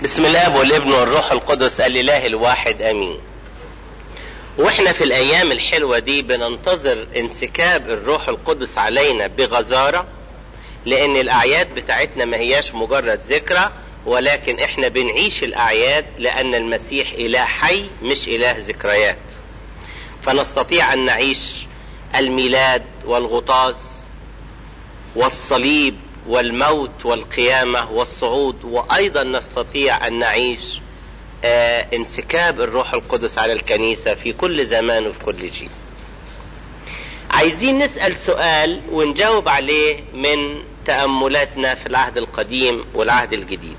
بسم الله والابن والروح القدس الاله الواحد امين واحنا في الايام الحلوه دي بننتظر انسكاب الروح القدس علينا بغزاره لان الاعياد بتاعتنا ما هياش مجرد ذكرى ولكن احنا بنعيش الاعياد لان المسيح اله حي مش اله ذكريات فنستطيع ان نعيش الميلاد والغطاس والصليب والموت والقيامة والصعود وأيضا نستطيع أن نعيش آه انسكاب الروح القدس على الكنيسة في كل زمان وفي كل شيء عايزين نسأل سؤال ونجاوب عليه من تأملاتنا في العهد القديم والعهد الجديد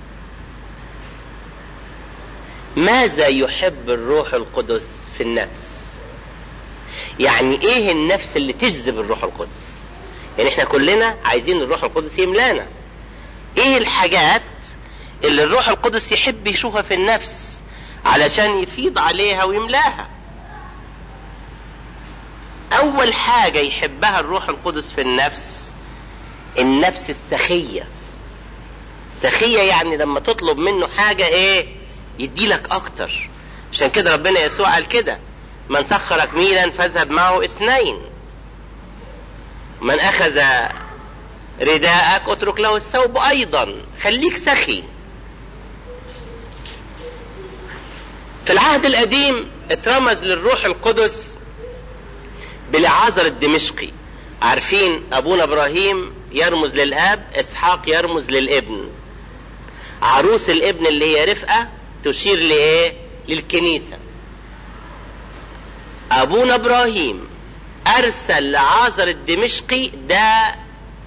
ماذا يحب الروح القدس في النفس يعني ايه النفس اللي تجذب الروح القدس يعني احنا كلنا عايزين الروح القدس يملانا ايه الحاجات اللي الروح القدس يحب يشوفها في النفس علشان يفيض عليها ويملاها اول حاجة يحبها الروح القدس في النفس النفس السخية سخية يعني لما تطلب منه حاجة ايه يديلك اكتر عشان كده ربنا يسوع قال كده من سخرك ميلا فاذهب معه اثنين من اخذ رداءك اترك له الثوب ايضا خليك سخي في العهد القديم اترمز للروح القدس بلعازر الدمشقي عارفين ابونا ابراهيم يرمز للاب اسحاق يرمز للابن عروس الابن اللي هي رفقه تشير لايه للكنيسه ابونا ابراهيم ارسل لعازر الدمشقي ده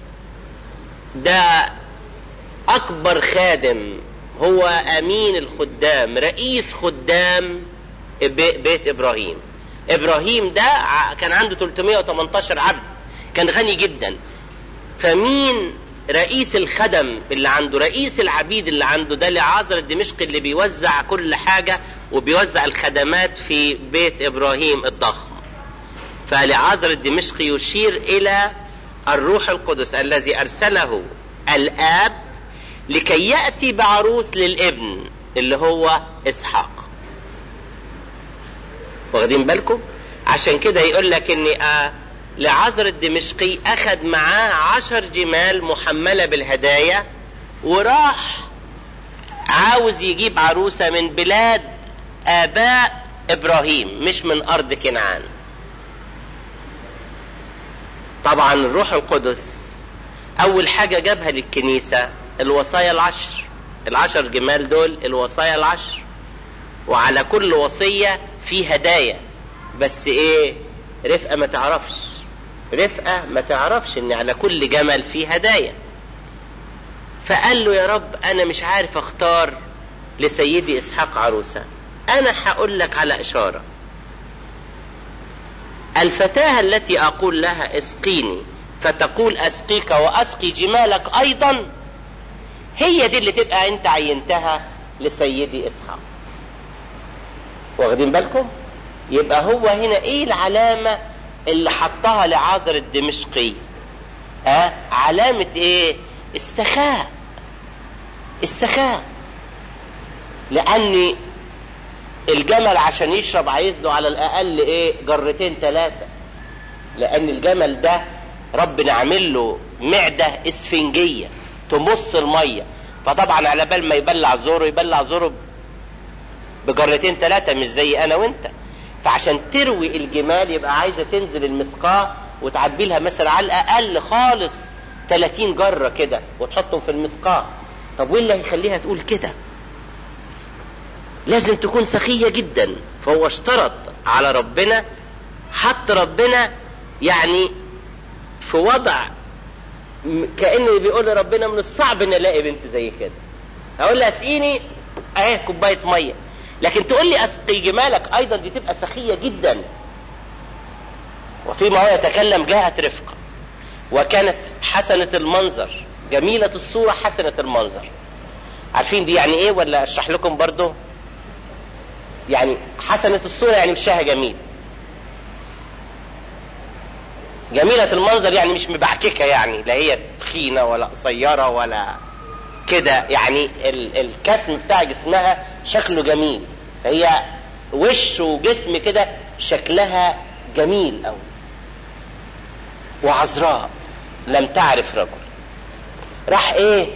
ده اكبر خادم هو امين الخدام رئيس خدام بيت ابراهيم ابراهيم ده كان عنده 318 عبد كان غني جدا فمين رئيس الخدم اللي عنده رئيس العبيد اللي عنده ده لعازر الدمشقي اللي بيوزع كل حاجة وبيوزع الخدمات في بيت ابراهيم الضخم فلعازر الدمشقي يشير الى الروح القدس الذي ارسله الاب لكي ياتي بعروس للابن اللي هو اسحاق واخدين بالكم عشان كده يقول لك ان آه لعازر الدمشقي اخذ معاه عشر جمال محمله بالهدايا وراح عاوز يجيب عروسه من بلاد اباء ابراهيم مش من ارض كنعان طبعا الروح القدس اول حاجة جابها للكنيسة الوصايا العشر العشر جمال دول الوصايا العشر وعلى كل وصية في هدايا بس ايه رفقة ما تعرفش رفقة ما تعرفش ان على كل جمل في هدايا فقال له يا رب انا مش عارف اختار لسيدي اسحاق عروسة انا هقول لك على اشاره الفتاة التي أقول لها اسقيني فتقول أسقيك وأسقي جمالك أيضا هي دي اللي تبقى أنت عينتها لسيدي إسحاق واخدين بالكم يبقى هو هنا إيه العلامة اللي حطها لعازر الدمشقي ها أه؟ علامة إيه السخاء السخاء لأن الجمل عشان يشرب عايز له على الاقل ايه جرتين ثلاثه لان الجمل ده ربنا عامل له معده اسفنجيه تمص الميه فطبعا على بال ما يبلع زوره يبلع زوره بجرتين ثلاثه مش زي انا وانت فعشان تروي الجمال يبقى عايزه تنزل المسقاه وتعبي لها مثلا على الاقل خالص 30 جره كده وتحطهم في المسقاه طب وايه اللي هيخليها تقول كده لازم تكون سخية جدا فهو اشترط على ربنا حط ربنا يعني في وضع كأن بيقول لربنا من الصعب ان الاقي بنت زي كده اقول لها اسقيني اهي كوباية مية لكن تقول لي اسقي جمالك ايضا دي تبقى سخية جدا وفيما هو يتكلم جاءت رفقة وكانت حسنة المنظر جميلة الصورة حسنة المنظر عارفين دي يعني ايه ولا اشرح لكم برضو يعني حسنة الصورة يعني وشها جميل جميلة المنظر يعني مش مبعككة يعني لا هي تخينة ولا قصيرة ولا كده يعني ال- الكسم بتاع جسمها شكله جميل هي وش وجسم كده شكلها جميل قوي وعذراء لم تعرف رجل راح ايه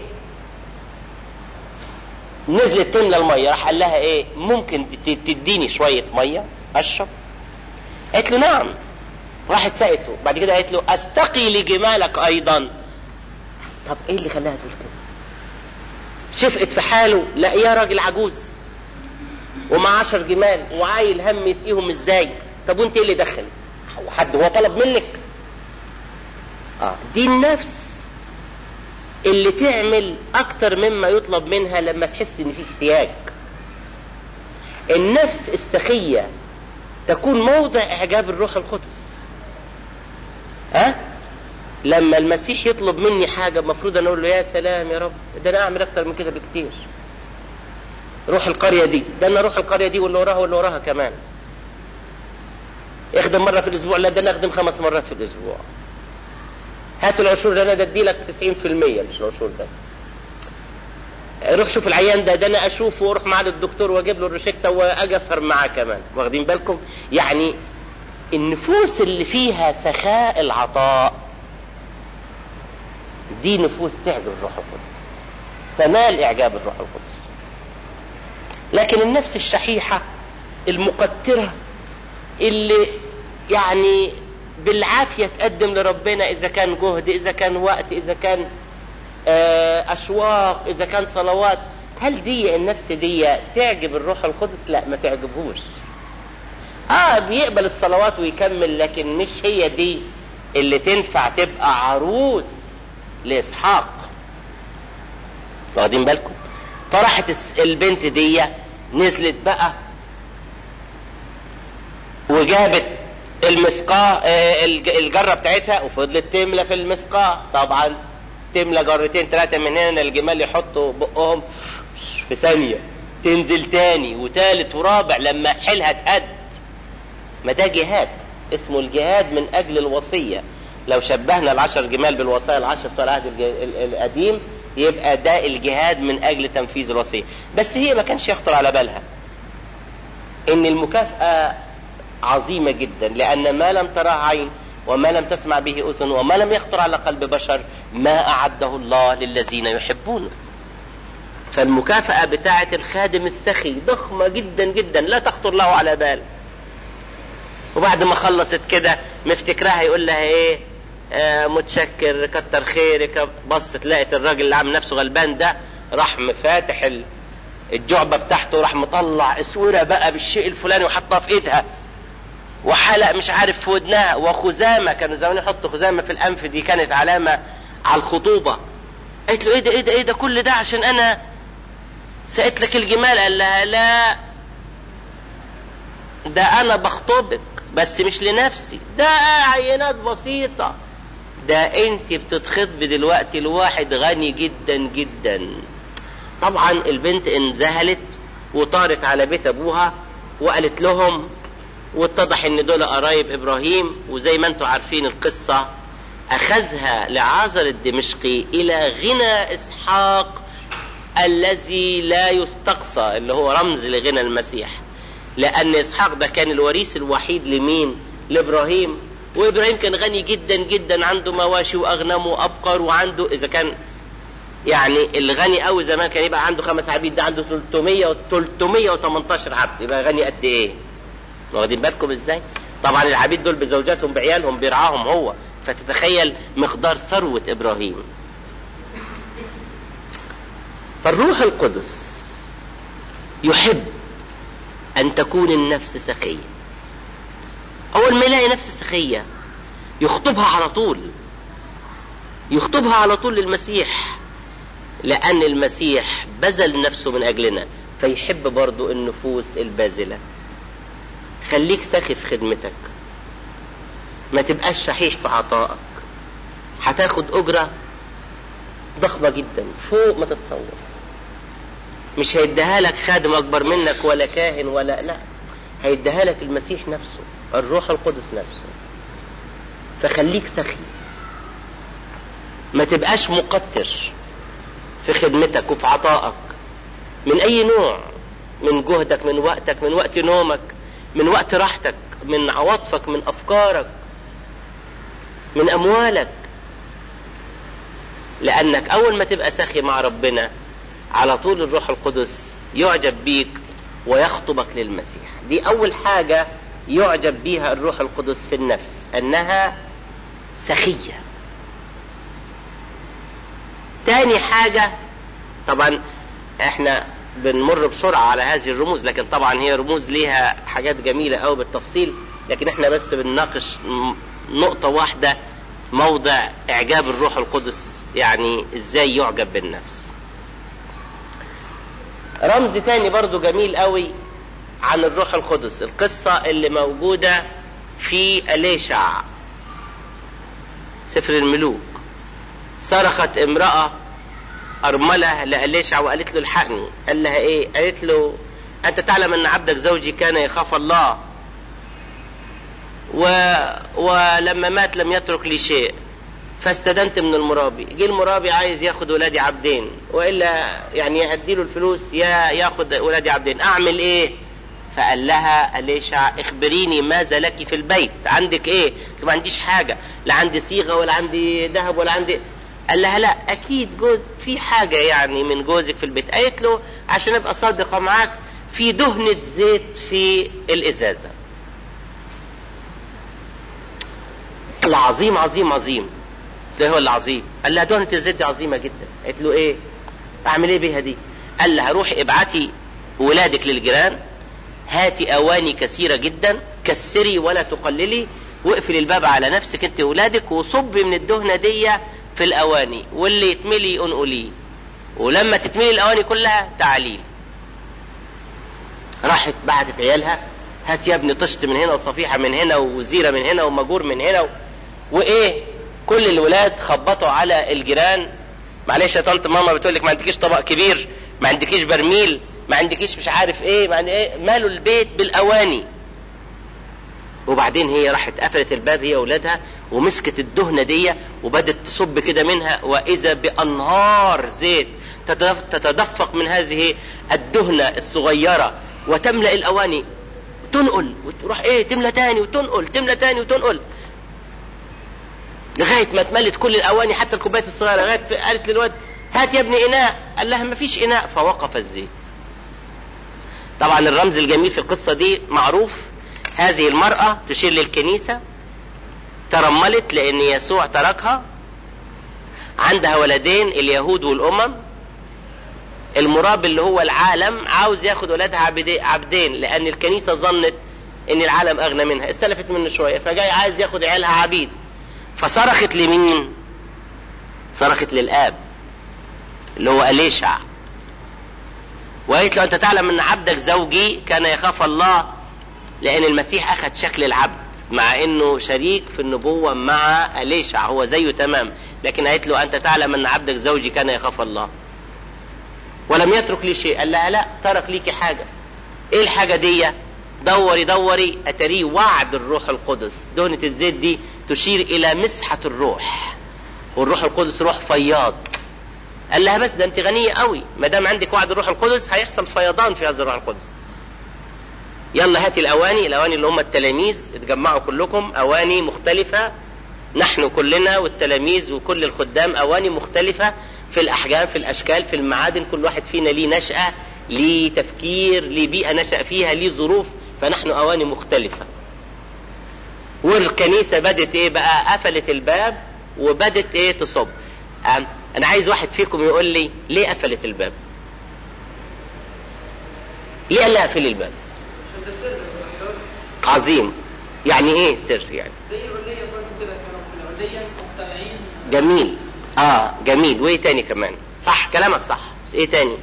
نزلت تملى الميه راح قال لها ايه ممكن ت- تديني شويه ميه اشرب قالت له نعم راحت سقته بعد كده قالت له استقي لجمالك ايضا طب ايه اللي خلاها تقول كده شفقت في حاله لاقياه راجل عجوز ومع عشر جمال وعايل هم يسقيهم ازاي طب وانت ايه اللي دخل حد هو طلب منك اه دي النفس اللي تعمل اكتر مما يطلب منها لما تحس ان في احتياج النفس السخية تكون موضع اعجاب الروح القدس ها أه؟ لما المسيح يطلب مني حاجة المفروض انا اقول له يا سلام يا رب ده انا اعمل اكتر من كده بكتير روح القرية دي ده انا اروح القرية دي واللي وراها واللي وراها كمان اخدم مرة في الاسبوع لا ده انا اخدم خمس مرات في الاسبوع هاتوا العشور ده انا ده ادي لك 90% مش العشور بس روح شوف العيان ده ده انا اشوفه واروح معاه للدكتور واجيب له الروشته واجي اسهر معاه كمان واخدين بالكم يعني النفوس اللي فيها سخاء العطاء دي نفوس تعجب الروح القدس تنال اعجاب الروح القدس لكن النفس الشحيحه المقتره اللي يعني بالعافيه تقدم لربنا اذا كان جهد اذا كان وقت اذا كان اشواق اذا كان صلوات هل دي النفس دي تعجب الروح القدس لا ما تعجبهوش اه بيقبل الصلوات ويكمل لكن مش هي دي اللي تنفع تبقى عروس لاسحاق واخدين بالكم فراحت البنت دي نزلت بقى وجابت المسقاه الجره بتاعتها وفضلت تملى في المسقاه طبعا تملى جرتين ثلاثه من هنا الجمال يحطوا بقهم في ثانيه تنزل تاني وتالت ورابع لما حيلها تهد ما ده جهاد اسمه الجهاد من اجل الوصيه لو شبهنا العشر جمال بالوصايا العشر بتوع العهد القديم يبقى ده الجهاد من اجل تنفيذ الوصيه بس هي ما كانش يخطر على بالها ان المكافاه عظيمه جدا لان ما لم تراه عين وما لم تسمع به اذن وما لم يخطر على قلب بشر ما اعده الله للذين يحبونه فالمكافاه بتاعه الخادم السخي ضخمه جدا جدا لا تخطر له على بال وبعد ما خلصت كده مفتكراها يقول لها ايه آه متشكر كتر خيرك بصت لقت الراجل اللي عامل نفسه غلبان ده راح مفاتح الجعبه بتاعته راح مطلع اسوره بقى بالشيء الفلاني وحطها في ايدها وحلق مش عارف في ودنها وخزامه كانوا زمان يحطوا خزامه في الانف دي كانت علامه على الخطوبه قالت له ايه ده ايه ده ايه ده كل ده عشان انا سقيت لك الجمال قال لها لا ده انا بخطبك بس مش لنفسي ده عينات بسيطة ده انت بتتخطبي دلوقتي لواحد غني جدا جدا طبعا البنت انذهلت وطارت على بيت ابوها وقالت لهم واتضح ان دول قرايب ابراهيم وزي ما انتم عارفين القصة اخذها لعازر الدمشقي الى غنى اسحاق الذي لا يستقصى اللي هو رمز لغنى المسيح لان اسحاق ده كان الوريث الوحيد لمين لابراهيم وابراهيم كان غني جدا جدا عنده مواشي واغنام وابقر وعنده اذا كان يعني الغني قوي زمان كان يبقى عنده خمس عبيد ده عنده 300 و 318 عبد يبقى غني قد ايه واخدين بالكم ازاي طبعا العبيد دول بزوجاتهم بعيالهم بيرعاهم هو فتتخيل مقدار ثروة ابراهيم فالروح القدس يحب أن تكون النفس سخية أول ما يلاقي نفس سخية يخطبها على طول يخطبها على طول للمسيح لأن المسيح بذل نفسه من أجلنا فيحب برضو النفوس الباذلة خليك سخي في خدمتك ما تبقاش شحيح في عطائك هتاخد أجرة ضخمة جدا فوق ما تتصور مش هيديها لك خادم اكبر منك ولا كاهن ولا لا هيديها لك المسيح نفسه الروح القدس نفسه فخليك سخي ما تبقاش مقتر في خدمتك وفي عطائك من اي نوع من جهدك من وقتك من وقت نومك من وقت راحتك من عواطفك من افكارك من اموالك لانك اول ما تبقى سخي مع ربنا على طول الروح القدس يعجب بيك ويخطبك للمسيح دي اول حاجة يعجب بيها الروح القدس في النفس انها سخية تاني حاجة طبعا احنا بنمر بسرعة على هذه الرموز لكن طبعا هي رموز ليها حاجات جميلة قوي بالتفصيل لكن احنا بس بنناقش نقطة واحدة موضع اعجاب الروح القدس يعني ازاي يعجب بالنفس رمز تاني برضو جميل قوي عن الروح القدس القصة اللي موجودة في أليشع سفر الملوك صرخت امرأة أرملة لأليشع وقالت له الحقني قال لها ايه قالت له أنت تعلم أن عبدك زوجي كان يخاف الله و... ولما مات لم يترك لي شيء فاستدنت من المرابي جه المرابي عايز ياخد ولادي عبدين والا يعني اديله الفلوس يا ياخد ولادي عبدين اعمل ايه فقال لها أليشع اخبريني ماذا لك في البيت عندك ايه ما عنديش حاجة لا عندي صيغة ولا عندي ذهب ولا عندي قال لها لا اكيد جوز في حاجة يعني من جوزك في البيت قالت له عشان ابقى صادقة معاك في دهنة زيت في الازازة العظيم عظيم عظيم قلت له هو العظيم قال لها دهنة الزيت دي عظيمة جدا قالت له ايه اعمل ايه بيها دي قال لها روحي ابعتي ولادك للجيران هاتي اواني كثيرة جدا كسري ولا تقللي واقفلي الباب على نفسك انت وولادك وصبي من الدهنة دي في الاواني واللي يتملي انقليه ولما تتملي الاواني كلها تعالي راحت بعتت عيالها هات يا ابني طشت من هنا وصفيحة من هنا وزيرة من هنا ومجور من هنا و... وايه كل الولاد خبطوا على الجيران معلش يا طنط ماما بتقول لك ما عندكيش طبق كبير ما عندكيش برميل ما عندكيش مش عارف ايه ما عندك ايه مالوا البيت بالاواني وبعدين هي راحت قفلت الباب هي واولادها ومسكت الدهنة دي وبدت تصب كده منها واذا بانهار زيت تتدفق من هذه الدهنة الصغيرة وتملأ الاواني تنقل وتروح ايه تملى تاني وتنقل تملى تاني وتنقل لغاية ما اتملت كل الاواني حتى الكوبايات الصغيرة لغاية قالت للواد هات يا ابني اناء قال لها ما فيش اناء فوقف الزيت طبعا الرمز الجميل في القصة دي معروف هذه المرأة تشير للكنيسة ترملت لان يسوع تركها عندها ولدين اليهود والامم المراب اللي هو العالم عاوز ياخد ولادها عبدين لان الكنيسة ظنت ان العالم اغنى منها استلفت منه شوية فجاي عايز ياخد عيالها عبيد فصرخت لمين صرخت للاب اللي هو أليشع وقالت له أنت تعلم أن عبدك زوجي كان يخاف الله لأن المسيح أخذ شكل العبد مع أنه شريك في النبوة مع أليشع هو زيه تمام لكن قالت له أنت تعلم أن عبدك زوجي كان يخاف الله ولم يترك لي شيء قال لها لا ترك ليكي حاجة إيه الحاجة دي دوري دوري أتريه وعد الروح القدس دهنة الزيت دي تشير إلى مسحة الروح والروح القدس روح فياض قال لها بس ده انت غنية قوي ما دام عندك وعد الروح القدس هيحصل فيضان في هذا الروح القدس يلا هاتي الاواني الاواني اللي هم التلاميذ اتجمعوا كلكم اواني مختلفة نحن كلنا والتلاميذ وكل الخدام اواني مختلفة في الاحجام في الاشكال في المعادن كل واحد فينا ليه نشأة ليه تفكير ليه بيئة نشأ فيها ليه ظروف فنحن اواني مختلفة والكنيسة بدت ايه بقى قفلت الباب وبدت ايه تصب انا عايز واحد فيكم يقول لي ليه قفلت الباب ليه قال لها اقفلي الباب عظيم يعني ايه سر يعني زي العلية برضه كده كانوا في العلية مقتنعين جميل اه جميل وايه تاني كمان صح كلامك صح ايه تاني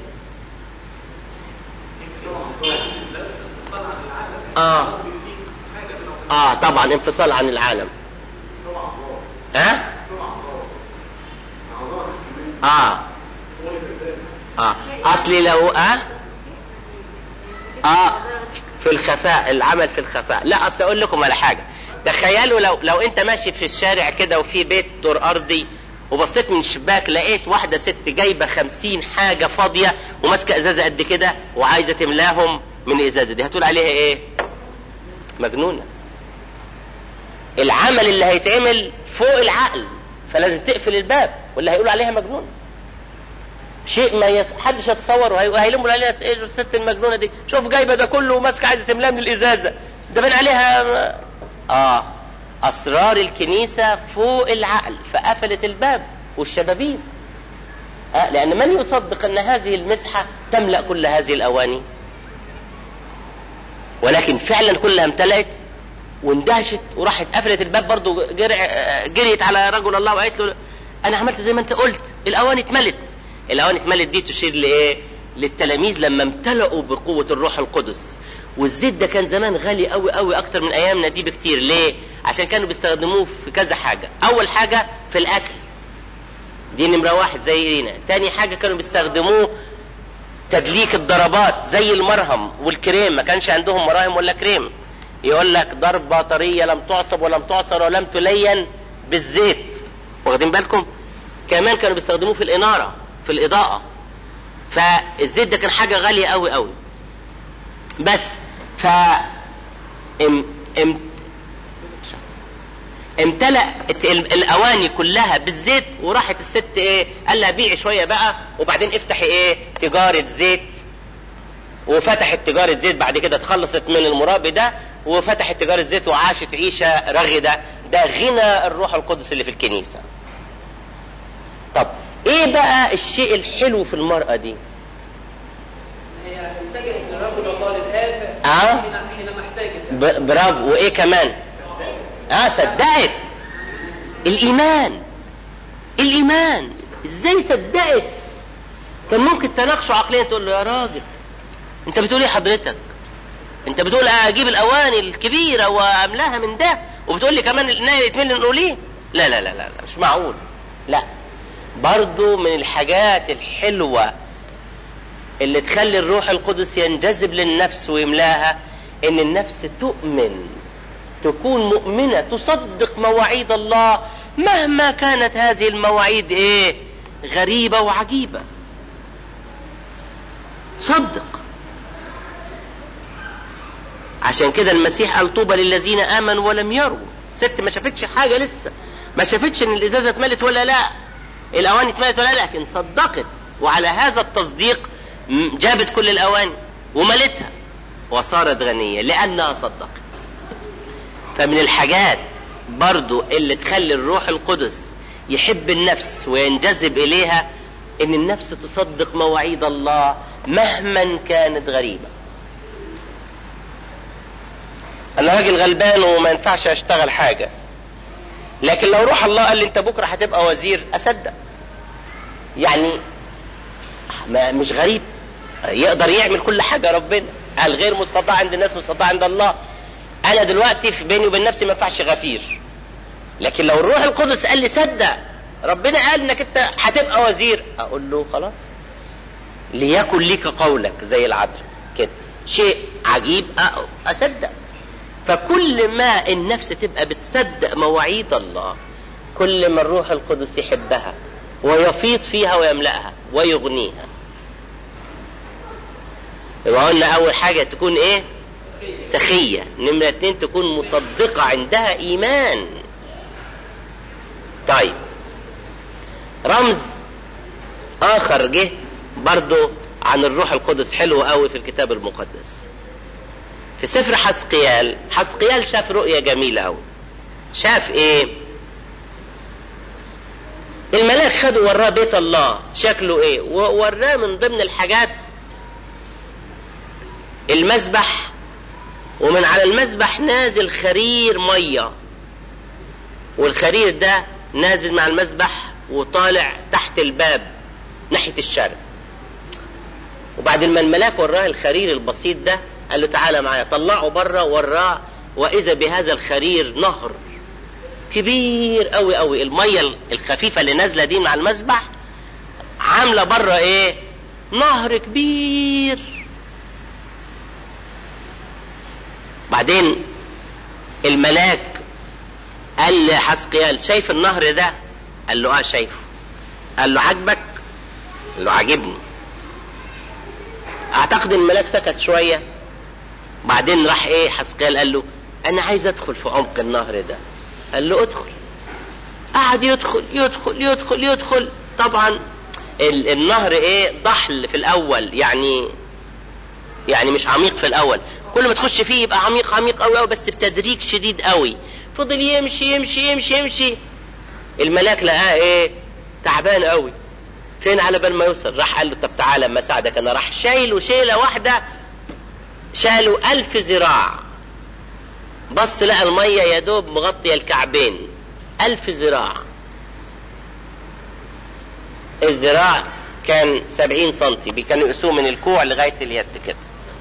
اه اه طبعا انفصال عن العالم ها اه اه اصلي لو اه اه في الخفاء العمل في الخفاء لا اصل اقول لكم على حاجه تخيلوا لو لو انت ماشي في الشارع كده وفي بيت دور ارضي وبصيت من الشباك لقيت واحدة ست جايبة خمسين حاجة فاضية وماسكة ازازة قد كده وعايزة تملاهم من الازازة دي هتقول عليها ايه مجنونة العمل اللي هيتعمل فوق العقل فلازم تقفل الباب واللي هيقول عليها مجنونة شيء ما يت... حدش يتصور وهيلموا عليها ايه الست المجنونه دي شوف جايبه ده كله وماسكه عايزه تملاه من الازازه ده بين عليها اه اسرار الكنيسه فوق العقل فقفلت الباب والشبابين آه لان من يصدق ان هذه المسحه تملا كل هذه الاواني ولكن فعلا كلها امتلأت واندهشت وراحت قفلت الباب برضه جرع جريت على رجل الله وقالت له انا عملت زي ما انت قلت الاواني اتملت الاواني اتملت دي تشير لايه للتلاميذ لما امتلأوا بقوة الروح القدس والزيت ده كان زمان غالي قوي قوي اكتر من ايامنا دي بكتير ليه عشان كانوا بيستخدموه في كذا حاجة اول حاجة في الاكل دي نمرة واحد زي هنا تاني حاجة كانوا بيستخدموه تدليك الضربات زي المرهم والكريم ما كانش عندهم مراهم ولا كريم يقول لك ضربة طرية لم تعصب ولم تعصر ولم تلين بالزيت واخدين بالكم كمان كانوا بيستخدموه في الإنارة في الإضاءة فالزيت ده كان حاجة غالية قوي قوي بس ف ام... ام... امتلأت الاواني كلها بالزيت وراحت الست ايه قال لها بيعي شويه بقى وبعدين افتحي ايه تجاره زيت وفتحت تجاره زيت بعد كده اتخلصت من المرابي ده وفتحت تجاره زيت وعاشت عيشه رغده ده غنى الروح القدس اللي في الكنيسه طب ايه بقى الشيء الحلو في المراه دي هي اتجهت لرجل الله للآب آه. حين- حينما احتاجت ب- برافو وايه كمان اه صدقت الايمان الايمان ازاي صدقت كان ممكن تناقشه عقليا تقول له يا راجل انت بتقول ايه حضرتك انت بتقول اجيب الاواني الكبيره واملاها من ده وبتقول لي كمان الناي يتملي نقول ايه لا لا لا لا لا، مش معقول لا برضو من الحاجات الحلوه اللي تخلي الروح القدس ينجذب للنفس ويملاها ان النفس تؤمن تكون مؤمنة تصدق مواعيد الله مهما كانت هذه المواعيد ايه غريبة وعجيبة صدق عشان كده المسيح قال طوبى للذين امنوا ولم يروا ست ما شافتش حاجة لسه ما شافتش ان الازازة اتملت ولا لا الاواني اتملت ولا لا لكن صدقت وعلى هذا التصديق م- جابت كل الاواني وملتها وصارت غنية لانها صدقت فمن الحاجات برضو اللي تخلي الروح القدس يحب النفس وينجذب اليها ان النفس تصدق مواعيد الله مهما كانت غريبة انا راجل غلبان وما ينفعش اشتغل حاجة لكن لو روح الله قال لي انت بكرة هتبقى وزير اصدق يعني ما مش غريب يقدر يعمل كل حاجة ربنا الغير مستطاع عند الناس مستطاع عند الله انا دلوقتي في بيني وبين نفسي ما ينفعش غفير لكن لو الروح القدس قال لي صدق ربنا قال انك انت هتبقى وزير اقول له خلاص ليكن ليك قولك زي العذراء كده شيء عجيب أ- اصدق فكل ما النفس تبقى بتصدق مواعيد الله كل ما الروح القدس يحبها ويفيض فيها ويملأها ويغنيها يبقى قلنا اول حاجة تكون ايه سخية نمرة اتنين تكون مصدقة عندها ايمان طيب رمز اخر جه برضو عن الروح القدس حلو قوي في الكتاب المقدس في سفر حسقيال حسقيال شاف رؤية جميلة قوي شاف ايه الملاك خده وراه بيت الله شكله ايه ووراه من ضمن الحاجات المذبح ومن على المذبح نازل خرير ميه والخرير ده نازل مع المذبح وطالع تحت الباب ناحيه الشرق وبعد ما الملاك وراه الخرير البسيط ده قال له تعالى معايا طلعه بره وراه واذا بهذا الخرير نهر كبير قوي قوي الميه الخفيفه اللي نازله دي مع المذبح عامله بره ايه نهر كبير بعدين الملاك قال لحسقيال شايف النهر ده قال له اه شايفه قال له عجبك قال له عاجبني اعتقد ان الملاك سكت شويه بعدين راح ايه حسقيال قال له انا عايز ادخل في عمق النهر ده قال له ادخل قعد يدخل يدخل يدخل يدخل طبعا ال- النهر ايه ضحل في الاول يعني يعني مش عميق في الاول كل ما تخش فيه يبقى عميق عميق قوي قوي بس بتدريج شديد قوي فضل يمشي يمشي يمشي يمشي الملاك لقاه ايه تعبان قوي فين على بال ما يوصل راح قال له طب تعالى اما اساعدك انا راح شايله شيله واحده شالوا ألف ذراع بص لقى المية يا دوب مغطية الكعبين ألف ذراع الذراع كان سبعين سنتي كانوا يقسوه من الكوع لغاية اليد كده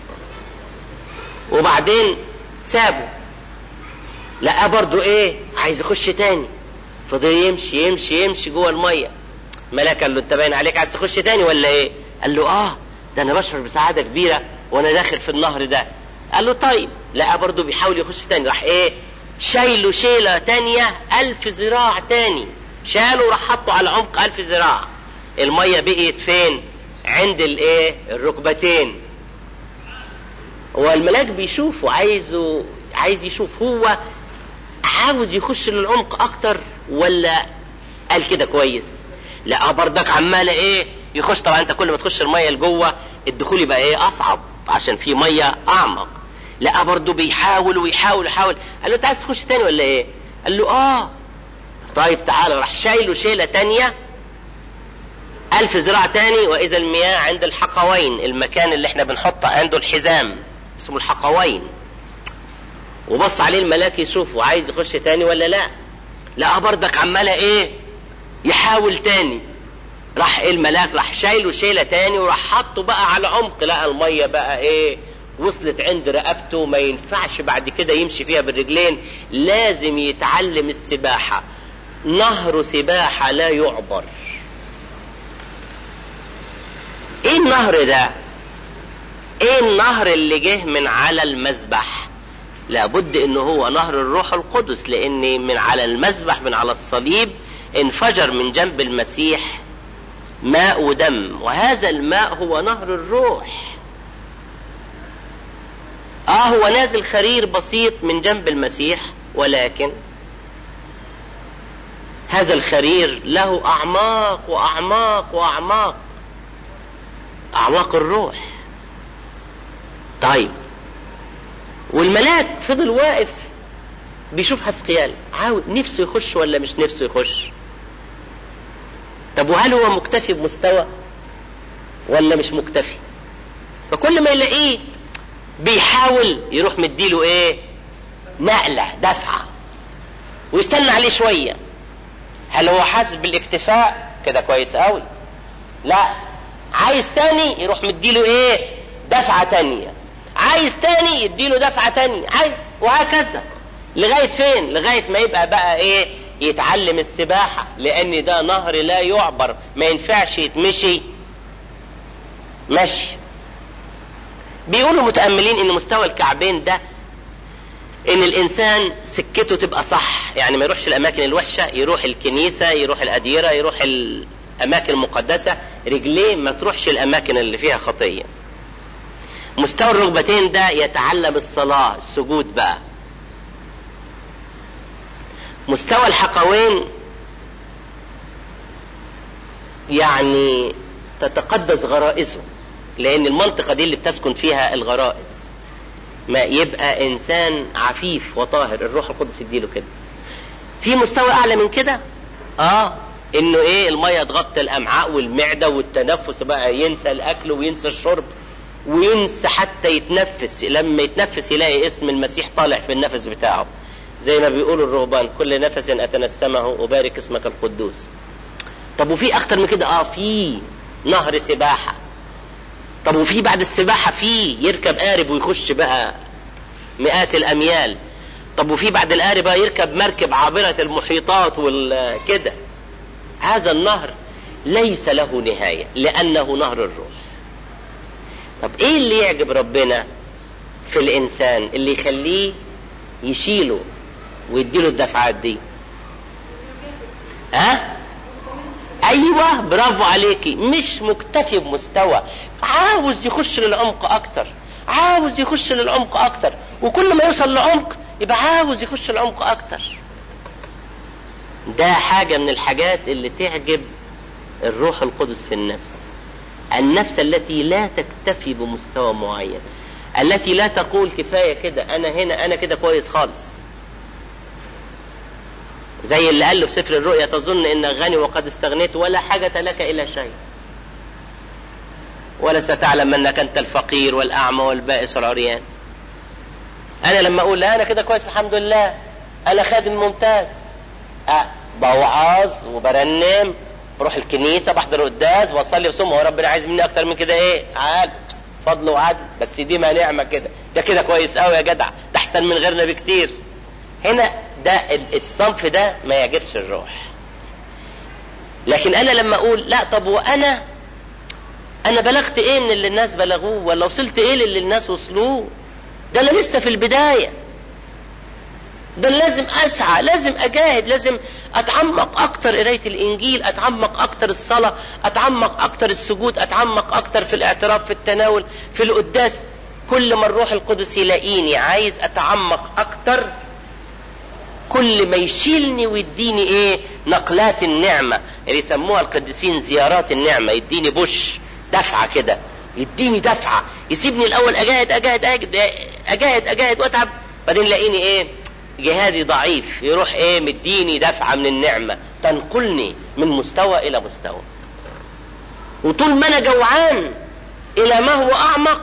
وبعدين سابه لقى برضو ايه عايز يخش تاني فضل يمشي يمشي يمشي جوه المية ملاك قال له انت باين عليك عايز تخش تاني ولا ايه قال له اه ده انا بشعر بسعادة كبيرة وانا داخل في النهر ده قال له طيب لقى برضو بيحاول يخش تاني راح ايه شايله شيلة تانية ألف ذراع تاني شاله وراح حطه على عمق ألف ذراع المية بقيت فين عند الايه الركبتين هو الملاك بيشوفه عايزه عايز يشوف هو عاوز يخش للعمق اكتر ولا قال كده كويس لا بردك عماله ايه يخش طبعا انت كل ما تخش الميه لجوه الدخول يبقى ايه اصعب عشان في ميه اعمق لا برضه بيحاول ويحاول ويحاول قال له انت عايز تخش تاني ولا ايه قال له اه طيب تعالى راح شايله شيله تانيه ألف ذراع تاني وإذا المياه عند الحقوين المكان اللي احنا بنحط عنده الحزام اسمه الحقوين وبص عليه الملاك يشوفه عايز يخش تاني ولا لا لا بردك عمالة ايه يحاول تاني راح إيه الملاك راح شايله شيلة تاني وراح حطه بقى على عمق لقى المية بقى ايه وصلت عند رقبته ما ينفعش بعد كده يمشي فيها بالرجلين لازم يتعلم السباحة نهر سباحة لا يعبر ايه النهر ده ايه النهر اللي جه من على المذبح لابد ان هو نهر الروح القدس لان من على المذبح من على الصليب انفجر من جنب المسيح ماء ودم وهذا الماء هو نهر الروح اه هو نازل خرير بسيط من جنب المسيح ولكن هذا الخرير له اعماق واعماق واعماق اعماق الروح طيب والملاك فضل واقف بيشوف حسقيال عاوز نفسه يخش ولا مش نفسه يخش طب وهل هو مكتفي بمستوى ولا مش مكتفي فكل ما يلاقيه بيحاول يروح مديله ايه نقلة دفعة ويستنى عليه شوية هل هو حاسس بالاكتفاء كده كويس قوي لا عايز تاني يروح مديله ايه دفعة تانية عايز تاني يديله دفعة تانية عايز وهكذا لغاية فين لغاية ما يبقى بقى ايه يتعلم السباحة لان ده نهر لا يعبر ما ينفعش يتمشي مشي بيقولوا متأملين ان مستوى الكعبين ده ان الانسان سكته تبقى صح يعني ما يروحش الاماكن الوحشة يروح الكنيسة يروح الاديرة يروح الاماكن المقدسة رجليه ما تروحش الاماكن اللي فيها خطية مستوى الركبتين ده يتعلم الصلاة السجود بقى مستوى الحقوين يعني تتقدس غرائزه لان المنطقة دي اللي بتسكن فيها الغرائز ما يبقى انسان عفيف وطاهر الروح القدس يديله كده في مستوى اعلى من كده اه انه ايه المية تغطي الامعاء والمعدة والتنفس بقى ينسى الاكل وينسى الشرب وينسى حتى يتنفس لما يتنفس يلاقي اسم المسيح طالع في النفس بتاعه زي ما بيقولوا الرهبان كل نفس اتنسمه ابارك اسمك القدوس طب وفي اكتر من كده اه في نهر سباحة طب وفي بعد السباحة في يركب قارب ويخش بقى مئات الاميال طب وفي بعد القارب بقى يركب مركب عابرة المحيطات والكده هذا النهر ليس له نهاية لانه نهر الروح طب ايه اللي يعجب ربنا في الانسان اللي يخليه يشيله ويديله الدفعات دي ها ايوه برافو عليكي مش مكتفي بمستوى عاوز يخش للعمق اكتر عاوز يخش للعمق اكتر وكل ما يوصل لعمق يبقى عاوز يخش للعمق اكتر ده حاجة من الحاجات اللي تعجب الروح القدس في النفس النفس التي لا تكتفي بمستوى معين التي لا تقول كفاية كده انا هنا انا كده كويس خالص زي اللي قال له في سفر الرؤيا تظن انك غني وقد استغنيت ولا حاجة لك الى شيء ولست تعلم انك انت الفقير والاعمى والبائس والعريان انا لما اقول لا انا كده كويس الحمد لله انا خادم ممتاز أه بوعظ وبرنم بروح الكنيسه بحضر القداس بصلي وصوم هو ربنا عايز مني اكتر من كده ايه عاد فضل وعدل بس دي ما نعمه كده ده كده كويس قوي يا جدع ده احسن من غيرنا بكتير هنا ده الصنف ده ما يعجبش الروح لكن انا لما اقول لا طب وانا انا بلغت ايه من اللي الناس بلغوه ولا وصلت ايه للي الناس وصلوه ده انا لسه في البدايه ده لازم اسعى لازم اجاهد لازم اتعمق اكتر قرايه الانجيل اتعمق اكتر الصلاه اتعمق اكتر السجود اتعمق اكتر في الاعتراف في التناول في القداس كل ما الروح القدس يلاقيني عايز اتعمق اكتر كل ما يشيلني ويديني ايه نقلات النعمه اللي يسموها القديسين زيارات النعمه يديني بوش دفعه كده يديني دفعه يسيبني الاول اجاهد اجاهد اجاهد اجاهد, أجاهد واتعب بعدين يلاقيني ايه جهادي ضعيف يروح ايه مديني دفعة من النعمة تنقلني من مستوى الى مستوى وطول ما انا جوعان الى ما هو اعمق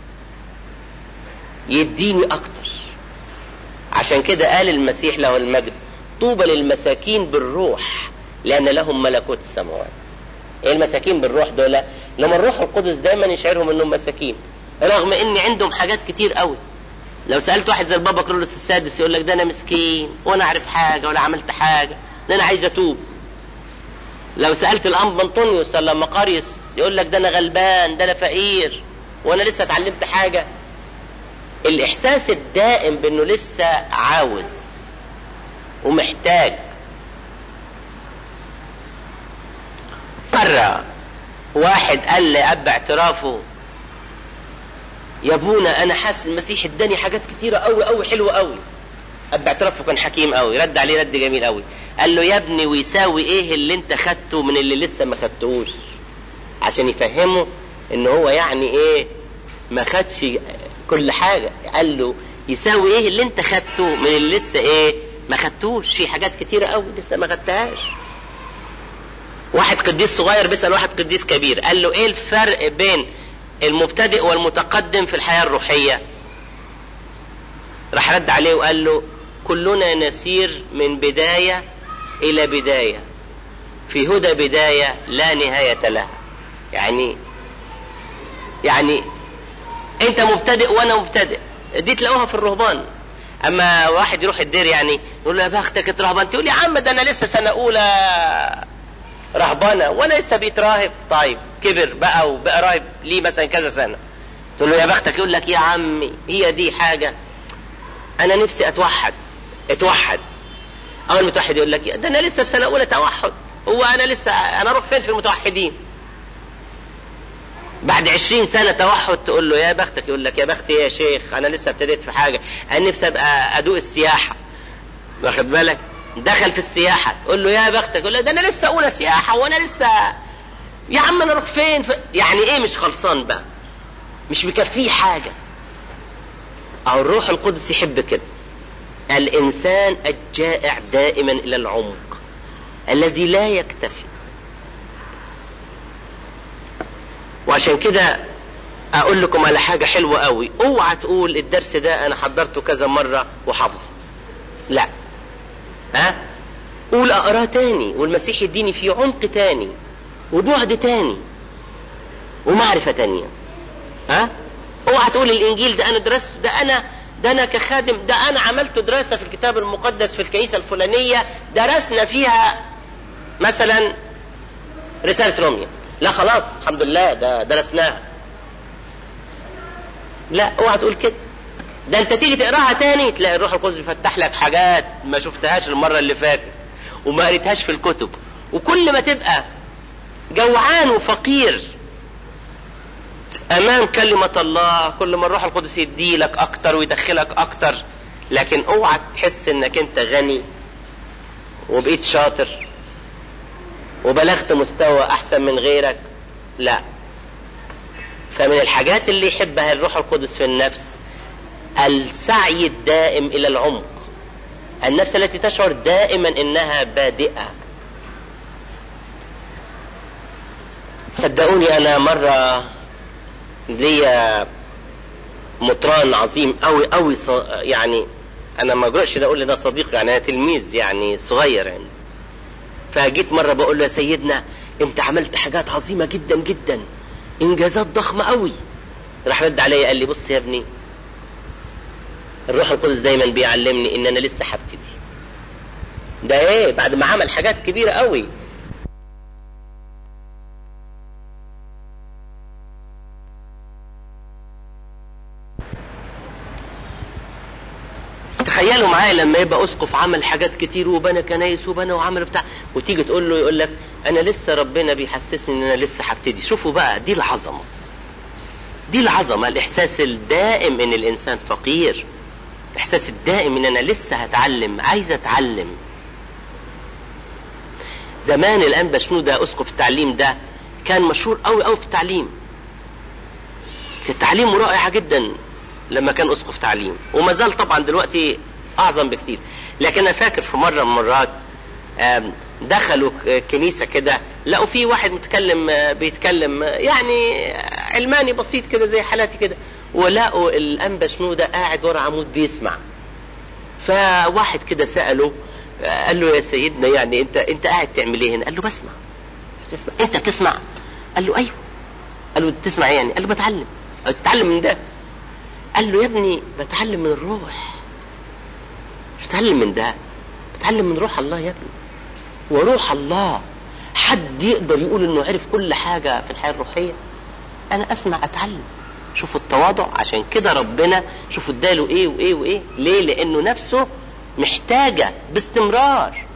يديني اكتر عشان كده قال المسيح له المجد طوبى للمساكين بالروح لان لهم ملكوت السماوات ايه المساكين بالروح دول لما الروح القدس دايما يشعرهم انهم مساكين رغم ان عندهم حاجات كتير قوي لو سالت واحد زي البابا كرولوس السادس يقول لك ده انا مسكين وانا عارف حاجه ولا عملت حاجه ده انا عايز اتوب لو سالت الانبا انطونيوس ولا مقاريوس يقول لك ده انا غلبان ده انا فقير وانا لسه اتعلمت حاجه الاحساس الدائم بانه لسه عاوز ومحتاج مرة واحد قال لأب اعترافه يا ابونا انا حاسس المسيح اداني حاجات كتيره قوي قوي حلوه قوي اب اعترافه كان حكيم قوي رد عليه رد جميل قوي قال له يا ابني ويساوي ايه اللي انت خدته من اللي لسه ما خدتهوش عشان يفهمه ان هو يعني ايه ما خدش كل حاجه قال له يساوي ايه اللي انت خدته من اللي لسه ايه ما خدتوش في حاجات كتيره قوي لسه ما خدتهاش واحد قديس صغير بيسال واحد قديس كبير قال له ايه الفرق بين المبتدئ والمتقدم في الحياة الروحية راح رد عليه وقال له كلنا نسير من بداية إلى بداية في هدى بداية لا نهاية لها يعني يعني انت مبتدئ وانا مبتدئ دي تلاقوها في الرهبان اما واحد يروح الدير يعني يقول له يا بختك اترهبان تقول يا عم ده انا لسه سنه اولى رهبانه وانا لسه بقيت راهب طيب كبر بقى وبقى راهب ليه مثلا كذا سنه تقول له يا بختك يقول لك يا عمي هي دي حاجه انا نفسي اتوحد اتوحد اول متوحد يقول لك ده انا لسه في سنه اولى توحد هو انا لسه انا اروح فين في المتوحدين بعد عشرين سنة توحد تقول له يا بختك يقول لك يا بختي يا شيخ أنا لسه ابتديت في حاجة أنا نفسي أبقى أدوق السياحة واخد بالك دخل في السياحة تقول له يا بختك يقول لك ده أنا لسه أولى سياحة وأنا لسه يا عم أنا أروح فين ف... يعني إيه مش خلصان بقى مش مكفيه حاجة أو الروح القدس يحب كده الإنسان الجائع دائما إلى العمق الذي لا يكتفي وعشان كده اقول لكم على حاجة حلوة قوي اوعى تقول الدرس ده انا حضرته كذا مرة وحافظه لا ها قول اقراه تاني والمسيح يديني فيه عمق تاني وبعد تاني ومعرفة تانية ها اوعى تقول الانجيل ده انا درسته ده انا ده انا كخادم ده انا عملت دراسة في الكتاب المقدس في الكنيسة الفلانية درسنا فيها مثلا رسالة روميا لا خلاص الحمد لله ده درسناها لا اوعى تقول كده ده انت تيجي تقراها تاني تلاقي الروح القدس بيفتح لك حاجات ما شفتهاش المره اللي فاتت وما قريتهاش في الكتب وكل ما تبقى جوعان وفقير امام كلمة الله كل ما الروح القدس يديلك اكتر ويدخلك اكتر لكن اوعى تحس انك انت غني وبقيت شاطر وبلغت مستوى احسن من غيرك لا فمن الحاجات اللي يحبها الروح القدس في النفس السعي الدائم الى العمق النفس التي تشعر دائما انها بادئه صدقوني انا مره ليا مطران عظيم قوي قوي يعني انا ما اقدرش اقول ده صديق يعني انا تلميذ يعني صغير يعني فجيت مره بقول له يا سيدنا انت عملت حاجات عظيمه جدا جدا انجازات ضخمه قوي راح رد عليا قال لي بص يا ابني الروح القدس دايما بيعلمني ان انا لسه هبتدي ده ايه بعد ما عمل حاجات كبيره قوي تخيلوا معايا لما يبقى اسقف عمل حاجات كتير وبنى كنايس وبنى وعمل بتاع وتيجي تقول له يقول لك انا لسه ربنا بيحسسني ان انا لسه هبتدي شوفوا بقى دي العظمه دي العظمه الاحساس الدائم ان الانسان فقير الاحساس الدائم ان انا لسه هتعلم عايز اتعلم زمان الانبا شنودة اسقف التعليم ده كان مشهور قوي قوي في التعليم كان تعليمه رائعه جدا لما كان اسقف تعليم وما زال طبعا دلوقتي اعظم بكتير لكن انا فاكر في مره من المرات دخلوا كنيسه كده لقوا في واحد متكلم بيتكلم يعني علماني بسيط كده زي حالاتي كده ولقوا الانبا شنودة قاعد ورا عمود بيسمع فواحد كده ساله قال له يا سيدنا يعني انت انت قاعد تعمل ايه هنا؟ قال له بسمع بتسمع انت بتسمع؟ قال له ايوه قال له بتسمع ايه يعني؟ قال له بتعلم بتتعلم من ده قال له يا ابني بتعلم من الروح مش بتعلم من ده بتعلم من روح الله يا ابني وروح الله حد يقدر يقول انه عرف كل حاجه في الحياه الروحيه انا اسمع اتعلم شوفوا التواضع عشان كده ربنا شوفوا اداله ايه وايه وايه ليه لانه نفسه محتاجه باستمرار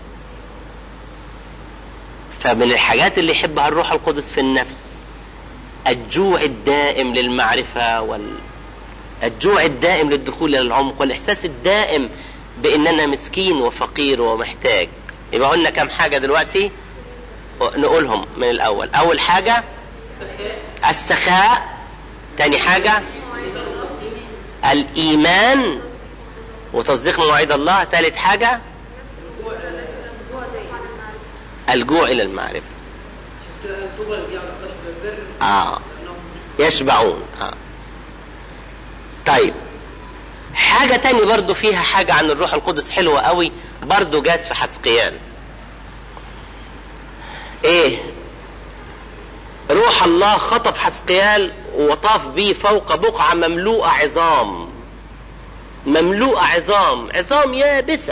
فمن الحاجات اللي يحبها الروح القدس في النفس الجوع الدائم للمعرفه وال الجوع الدائم للدخول الى العمق والاحساس الدائم باننا مسكين وفقير ومحتاج يبقى قلنا كم حاجه دلوقتي نقولهم من الاول اول حاجه السخاء تاني حاجه الايمان وتصديق مواعيد الله ثالث حاجه الجوع الى المعرفه اه يشبعون اه طيب حاجة تاني برضو فيها حاجة عن الروح القدس حلوة قوي برضو جات في حسقيال ايه روح الله خطف حسقيال وطاف بيه فوق بقعة مملوءة عظام مملوءة عظام عظام يابسة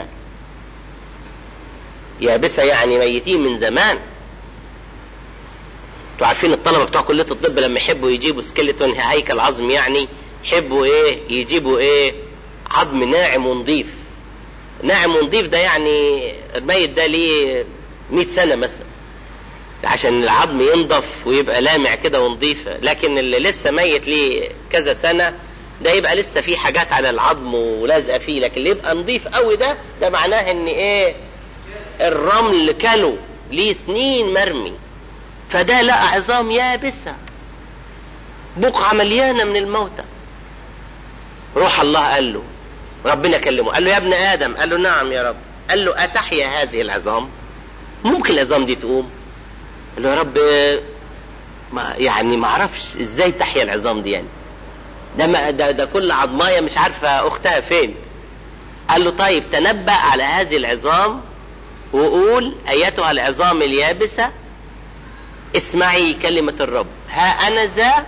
يابسة يعني ميتين من زمان انتوا عارفين الطلبة بتوع كلية الطب لما يحبوا يجيبوا سكيلتون هيكل عظم يعني يحبوا ايه يجيبوا ايه عظم ناعم ونظيف ناعم ونظيف ده يعني الميت ده ليه 100 سنة مثلا عشان العظم ينضف ويبقى لامع كده ونظيف لكن اللي لسه ميت ليه كذا سنة ده يبقى لسه فيه حاجات على العظم ولازقة فيه لكن اللي يبقى نظيف قوي ده ده معناه ان ايه الرمل كله ليه سنين مرمي فده لقى عظام يابسة بقعة مليانة من الموتى روح الله قال له ربنا كلمه قال له يا ابن ادم قال له نعم يا رب قال له اتحيا هذه العظام ممكن العظام دي تقوم قال له يا رب ما يعني ما اعرفش ازاي تحيا العظام دي يعني ده ما ده, ده كل عظمايه مش عارفه اختها فين قال له طيب تنبأ على هذه العظام وقول ايتها العظام اليابسه اسمعي كلمه الرب ها انا ذا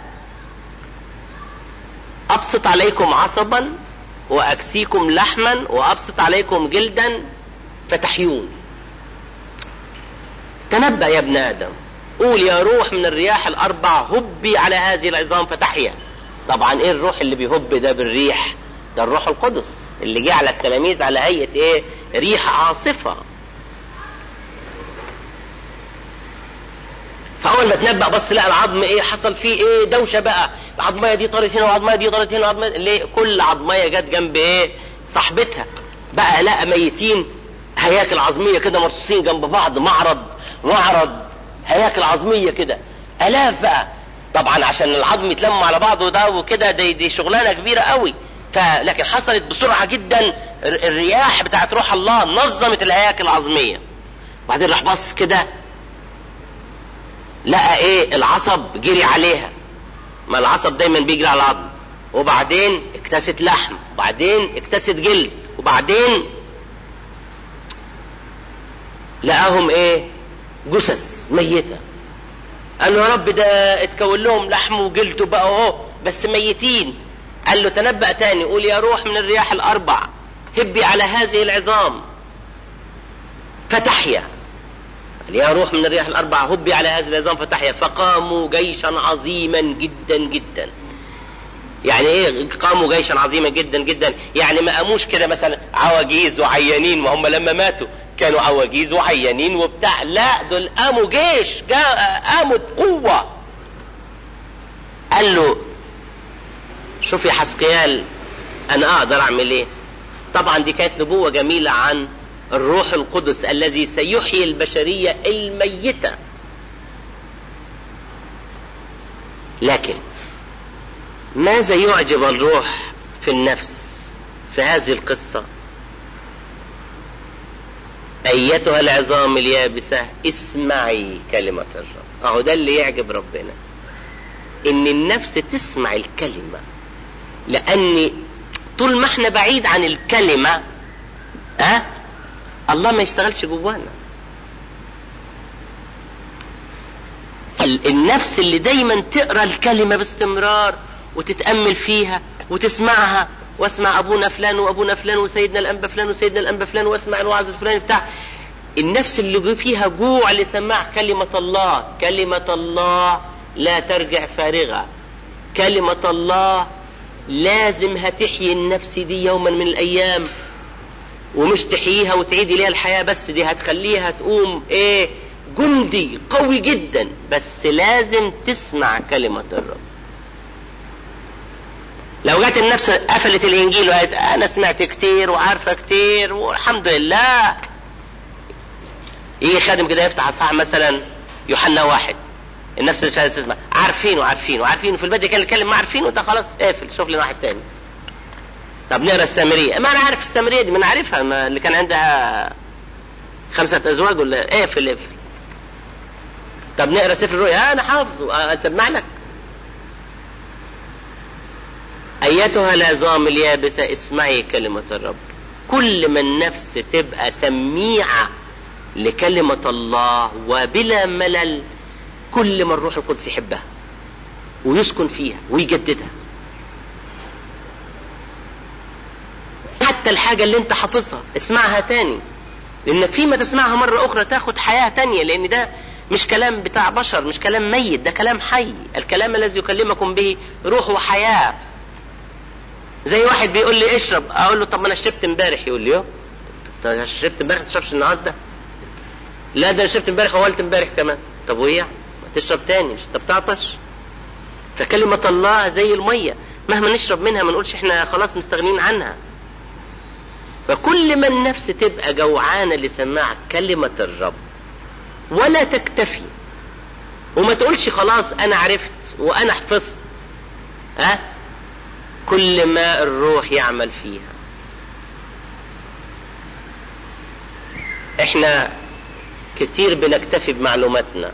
ابسط عليكم عصبا واكسيكم لحما وابسط عليكم جلدا فتحيون تنبأ يا ابن ادم قول يا روح من الرياح الاربع هبي على هذه العظام فتحيا طبعا ايه الروح اللي بيهب ده بالريح ده الروح القدس اللي جه على التلاميذ على هيئه ايه ريح عاصفه فاول ما تنبأ بص لقى العظم ايه حصل فيه ايه دوشه بقى العظميه دي طارت هنا والعظميه دي طارت هنا والعظميه ليه كل عظميه جت جنب ايه صاحبتها بقى لقى ميتين هياكل عظميه كده مرصوصين جنب بعض معرض معرض هياكل عظميه كده الاف بقى طبعا عشان العظم يتلم على بعضه ده وكده دي, دي شغلانه كبيره قوي فلكن حصلت بسرعه جدا ال- الرياح بتاعت روح الله نظمت الهياكل العظميه وبعدين راح بص كده لقى ايه العصب جري عليها ما العصب دايما بيجري على العظم وبعدين اكتست لحم وبعدين اكتست جلد وبعدين لقاهم ايه جثث ميته قال له يا رب ده اتكون لهم لحم وجلد بقى اهو بس ميتين قال له تنبأ تاني قول يا روح من الرياح الاربع هبي على هذه العظام فتحيا قال يا روح من الرياح الاربع هبي على هذه العظام فتحيا فقاموا جيشا عظيما جدا جدا يعني ايه قاموا جيشا عظيما جدا جدا يعني ما قاموش كده مثلا عواجيز وعيانين وهم لما ماتوا كانوا عواجيز وعيانين وبتاع لا دول قاموا جيش جا- قاموا بقوة قال له شوف يا حسقيال انا اقدر اعمل ايه طبعا دي كانت نبوة جميلة عن الروح القدس الذي سيحيي البشرية الميتة لكن ماذا يعجب الروح في النفس في هذه القصة أيتها العظام اليابسة اسمعي كلمة الرب أهو ده اللي يعجب ربنا إن النفس تسمع الكلمة لأن طول ما احنا بعيد عن الكلمة أه؟ الله ما يشتغلش جوانا ال- النفس اللي دايما تقرا الكلمه باستمرار وتتامل فيها وتسمعها واسمع ابونا فلان وابونا فلان وسيدنا الانبا فلان وسيدنا الانبا فلان واسمع الوعظ الفلاني بتاع النفس اللي جو- فيها جوع لسماع كلمه الله كلمه الله لا ترجع فارغه كلمه الله لازم هتحيي النفس دي يوما من الايام ومش تحييها وتعيد اليها الحياه بس دي هتخليها تقوم ايه جندي قوي جدا بس لازم تسمع كلمه الرب لو جت النفس قفلت الانجيل وقالت انا سمعت كتير وعارفه كتير والحمد لله يجي خادم كده يفتح اصحاح مثلا يوحنا واحد النفس مش عايزه تسمع عارفين وعارفين وعارفين في البدء كان يتكلم ما عارفين وانت خلاص اقفل شوف لي واحد تاني طب نقرا السامريه ما انا عارف السامريه دي ما انا عارفها ما اللي كان عندها خمسه ازواج ولا اقفل اقفل طب نقرا سفر الرؤيا آه انا حافظه آه اسمع لك ايتها العظام اليابسه اسمعي كلمه الرب كل ما النفس تبقى سميعه لكلمه الله وبلا ملل كل ما الروح القدس يحبها ويسكن فيها ويجددها حتى الحاجة اللي انت حافظها اسمعها تاني لانك فيما تسمعها مرة اخرى تاخد حياة تانية لان ده مش كلام بتاع بشر مش كلام ميت ده كلام حي الكلام الذي يكلمكم به روح وحياة زي واحد بيقول لي اشرب اقول له طب ما انا شربت امبارح يقول لي يو طب شربت امبارح ما تشربش النهارده لا ده انا شربت امبارح وولت امبارح كمان طب وايه يعني؟ ما تشرب تاني مش انت بتعطش فكلمة الله زي المية مهما نشرب منها ما نقولش احنا خلاص مستغنين عنها فكل ما النفس تبقى جوعانة لسماع كلمة الرب ولا تكتفي وما تقولش خلاص انا عرفت وانا حفظت ها كل ما الروح يعمل فيها احنا كتير بنكتفي بمعلوماتنا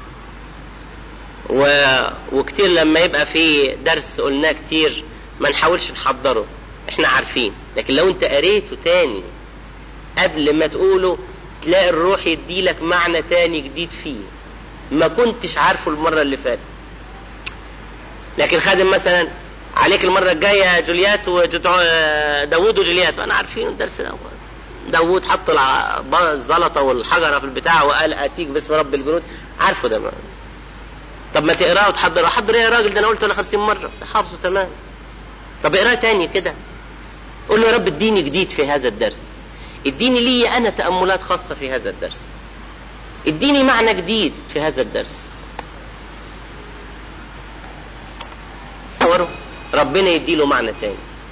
و... وكتير لما يبقى في درس قلناه كتير ما نحاولش نحضره احنا عارفين لكن لو انت قريته تاني قبل ما تقوله تلاقي الروح يديلك معنى تاني جديد فيه ما كنتش عارفه المرة اللي فاتت لكن خادم مثلا عليك المرة الجاية جوليات وداوود وجوليات وانا عارفين الدرس الاول داوود حط الع- الزلطة والحجرة في البتاع وقال اتيك باسم رب الجنود عارفه ده ما. طب ما تقراه وتحضره حضر ايه يا راجل ده انا قلته انا 50 مرة ده حافظه تمام طب اقراه تاني كده قول له يا رب اديني جديد في هذا الدرس اديني لي انا تأملات خاصة في هذا الدرس اديني معنى جديد في هذا الدرس تفسره ربنا يديله معنى تاني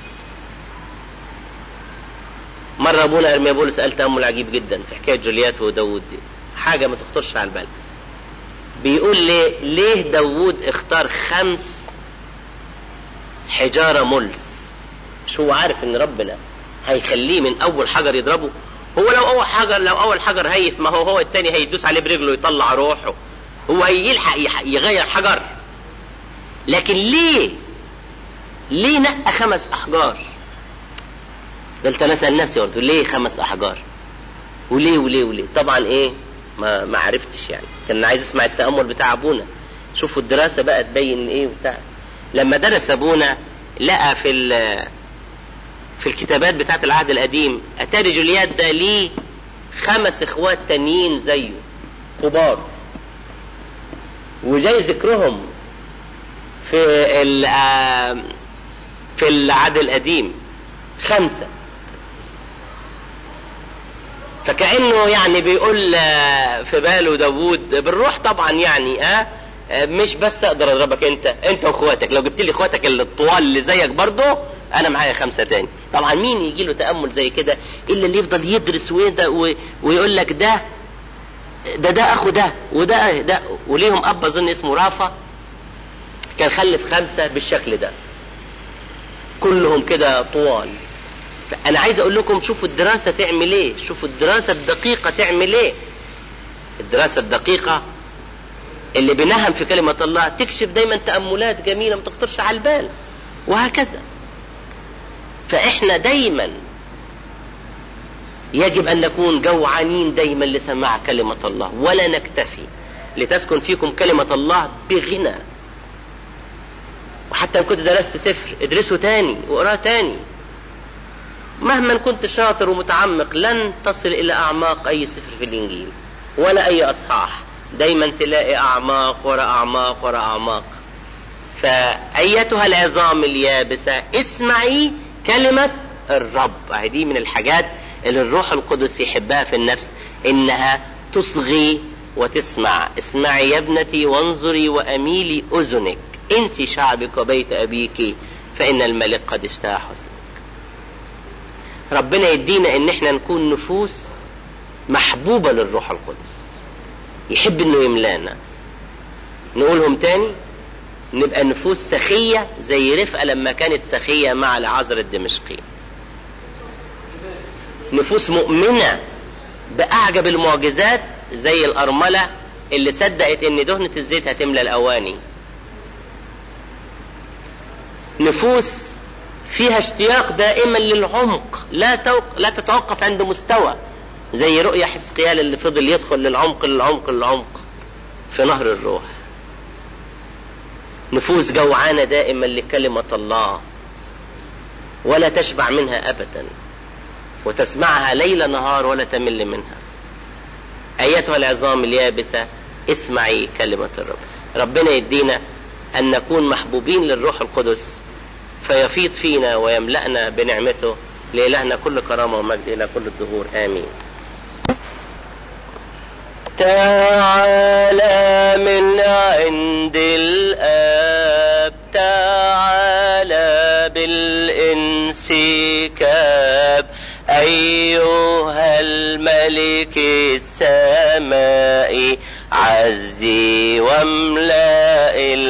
مرة ابونا ارميا بولس قال تأمل عجيب جدا في حكاية جوليات وداوود دي حاجة ما تخطرش على البال بيقول ليه ليه داوود اختار خمس حجارة ملس مش هو عارف ان ربنا هيخليه من اول حجر يضربه هو لو اول حجر لو اول حجر هيف ما هو هو التاني هيدوس عليه برجله يطلع روحه هو هيلحق يح- يغير حجر لكن ليه ليه نقى خمس احجار قلت انا اسال نفسي برضه ليه خمس احجار وليه وليه وليه طبعا ايه ما ما عرفتش يعني كان عايز اسمع التامل بتاع ابونا شوفوا الدراسه بقى تبين ايه وبتاع لما درس ابونا لقى في ال- في الكتابات بتاعت العهد القديم اتاري جوليات ده ليه خمس اخوات تانيين زيه كبار وجاي ذكرهم في ال- آه، في العهد القديم خمسه فكأنه يعني بيقول آه، في باله داوود بالروح طبعا يعني اه آه، مش بس اقدر اضربك انت انت واخواتك لو جبت لي اخواتك اللي الطوال اللي زيك برضه انا معايا خمسه تاني طبعا مين يجي له تامل زي كده الا اللي يفضل يدرس ويدا- و- ويقول لك ده ده ده اخو ده وده ده وليهم اب اظن اسمه رافا كان خلف خمسه بالشكل ده كلهم كده طوال انا عايز اقول لكم شوفوا الدراسة تعمل ايه شوفوا الدراسة الدقيقة تعمل ايه الدراسة الدقيقة اللي بنهم في كلمة الله تكشف دايما تأملات جميلة ما تخطرش على البال وهكذا فاحنا دايما يجب ان نكون جوعانين دايما لسماع كلمة الله ولا نكتفي لتسكن فيكم كلمة الله بغنى وحتى ان كنت درست سفر ادرسه تاني واقراه تاني مهما كنت شاطر ومتعمق لن تصل الى اعماق اي سفر في الانجيل ولا اي اصحاح دايما تلاقي اعماق ورا اعماق ورا اعماق فايتها العظام اليابسه اسمعي كلمه الرب اهي دي من الحاجات اللي الروح القدس يحبها في النفس انها تصغي وتسمع اسمعي يا ابنتي وانظري واميلي اذنك انسي شعبك وبيت ابيك فان الملك قد اشتهى حسنك ربنا يدينا ان احنا نكون نفوس محبوبة للروح القدس يحب انه يملانا نقولهم تاني نبقى نفوس سخية زي رفقة لما كانت سخية مع العذر الدمشقي نفوس مؤمنة بأعجب المعجزات زي الأرملة اللي صدقت ان دهنة الزيت هتملى الأواني نفوس فيها اشتياق دائما للعمق لا توق... لا تتوقف عند مستوى زي رؤيا حسقيال اللي فضل يدخل للعمق للعمق للعمق في نهر الروح نفوس جوعانة دائما لكلمة الله ولا تشبع منها أبدا وتسمعها ليل نهار ولا تمل منها أيتها العظام اليابسة اسمعي كلمة الرب ربنا يدينا أن نكون محبوبين للروح القدس فيفيض فينا ويملأنا بنعمته لإلهنا كل كرامة ومجد إلى كل الدهور آمين تعالى من عند الآب تعالى بالانسكاب أيها الملك السمائي عزي واملأ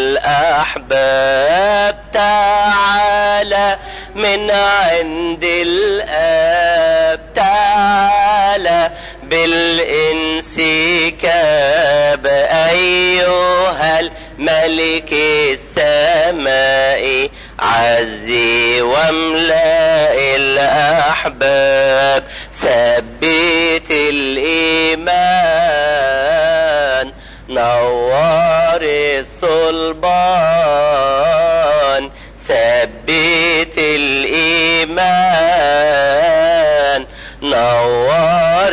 الأحباب تعالى من عند الآب تعالى بالانسكاب أيها الملك السمائي عزي واملأ الأحباب ثبت الإيمان نور الصلبان ثبت الإيمان نور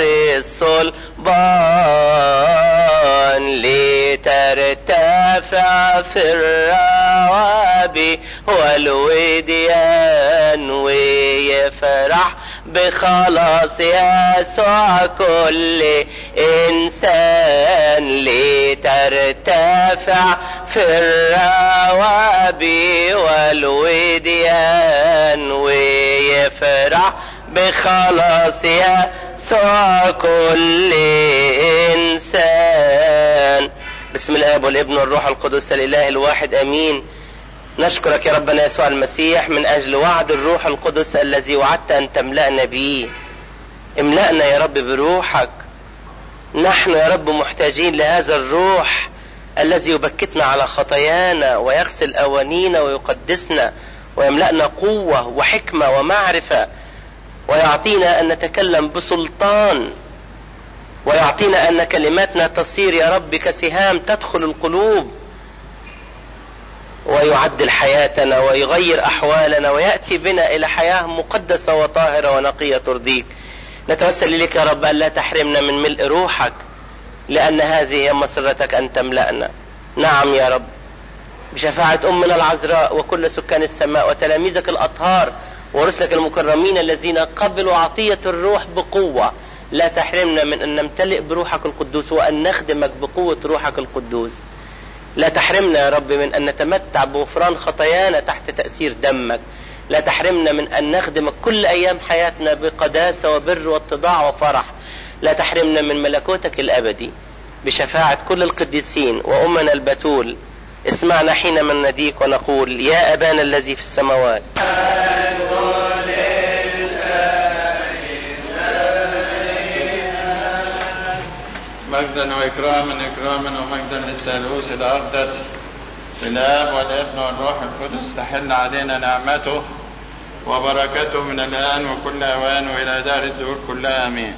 الصلبان لترتفع في الروابي والوديان ويفرح بخلاص يسوع كل إنسان لترتفع في الرواب والوديان ويفرح بخلاص يسوع كل انسان بسم الاب والابن والروح القدس الاله الواحد امين نشكرك يا ربنا يسوع المسيح من اجل وعد الروح القدس الذي وعدت ان تملأنا به املأنا يا رب بروحك نحن يا رب محتاجين لهذا الروح الذي يبكتنا على خطايانا ويغسل اوانينا ويقدسنا ويملأنا قوة وحكمة ومعرفة ويعطينا ان نتكلم بسلطان ويعطينا ان كلماتنا تصير يا رب كسهام تدخل القلوب ويعدل حياتنا ويغير احوالنا وياتي بنا الى حياه مقدسه وطاهره ونقيه ترضيك نتوسل اليك يا رب الا تحرمنا من ملء روحك لان هذه هي مسرتك ان تملانا نعم يا رب بشفاعه امنا العذراء وكل سكان السماء وتلاميذك الاطهار ورسلك المكرمين الذين قبلوا عطيه الروح بقوه لا تحرمنا من ان نمتلئ بروحك القدوس وان نخدمك بقوه روحك القدوس لا تحرمنا يا رب من ان نتمتع بغفران خطايانا تحت تاثير دمك لا تحرمنا من ان نخدمك كل ايام حياتنا بقداسه وبر واتضاع وفرح لا تحرمنا من ملكوتك الابدي بشفاعه كل القديسين وامنا البتول اسمعنا حينما نديك ونقول يا ابانا الذي في السماوات مجدا واكراما اكراما ومجدا للثالوث الاقدس الاب والابن والروح القدس تحل علينا نعمته وبركته من الان وكل اوان والى دار الدور كلها امين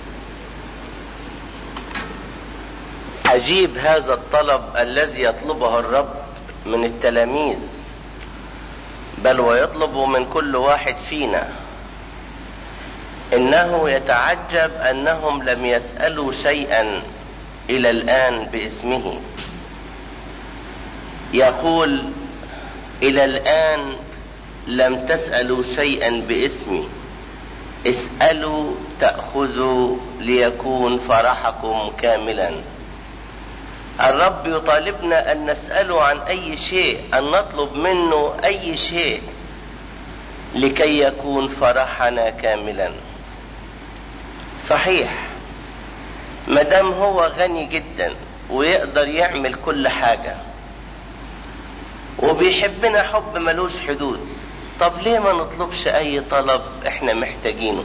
عجيب هذا الطلب الذي يطلبه الرب من التلاميذ بل ويطلبه من كل واحد فينا انه يتعجب انهم لم يسالوا شيئا الى الان باسمه يقول الى الان لم تسالوا شيئا باسمي اسالوا تاخذوا ليكون فرحكم كاملا الرب يطالبنا ان نساله عن اي شيء ان نطلب منه اي شيء لكي يكون فرحنا كاملا صحيح مدام هو غني جدا ويقدر يعمل كل حاجه وبيحبنا حب ملوش حدود طب ليه ما نطلبش اي طلب احنا محتاجينه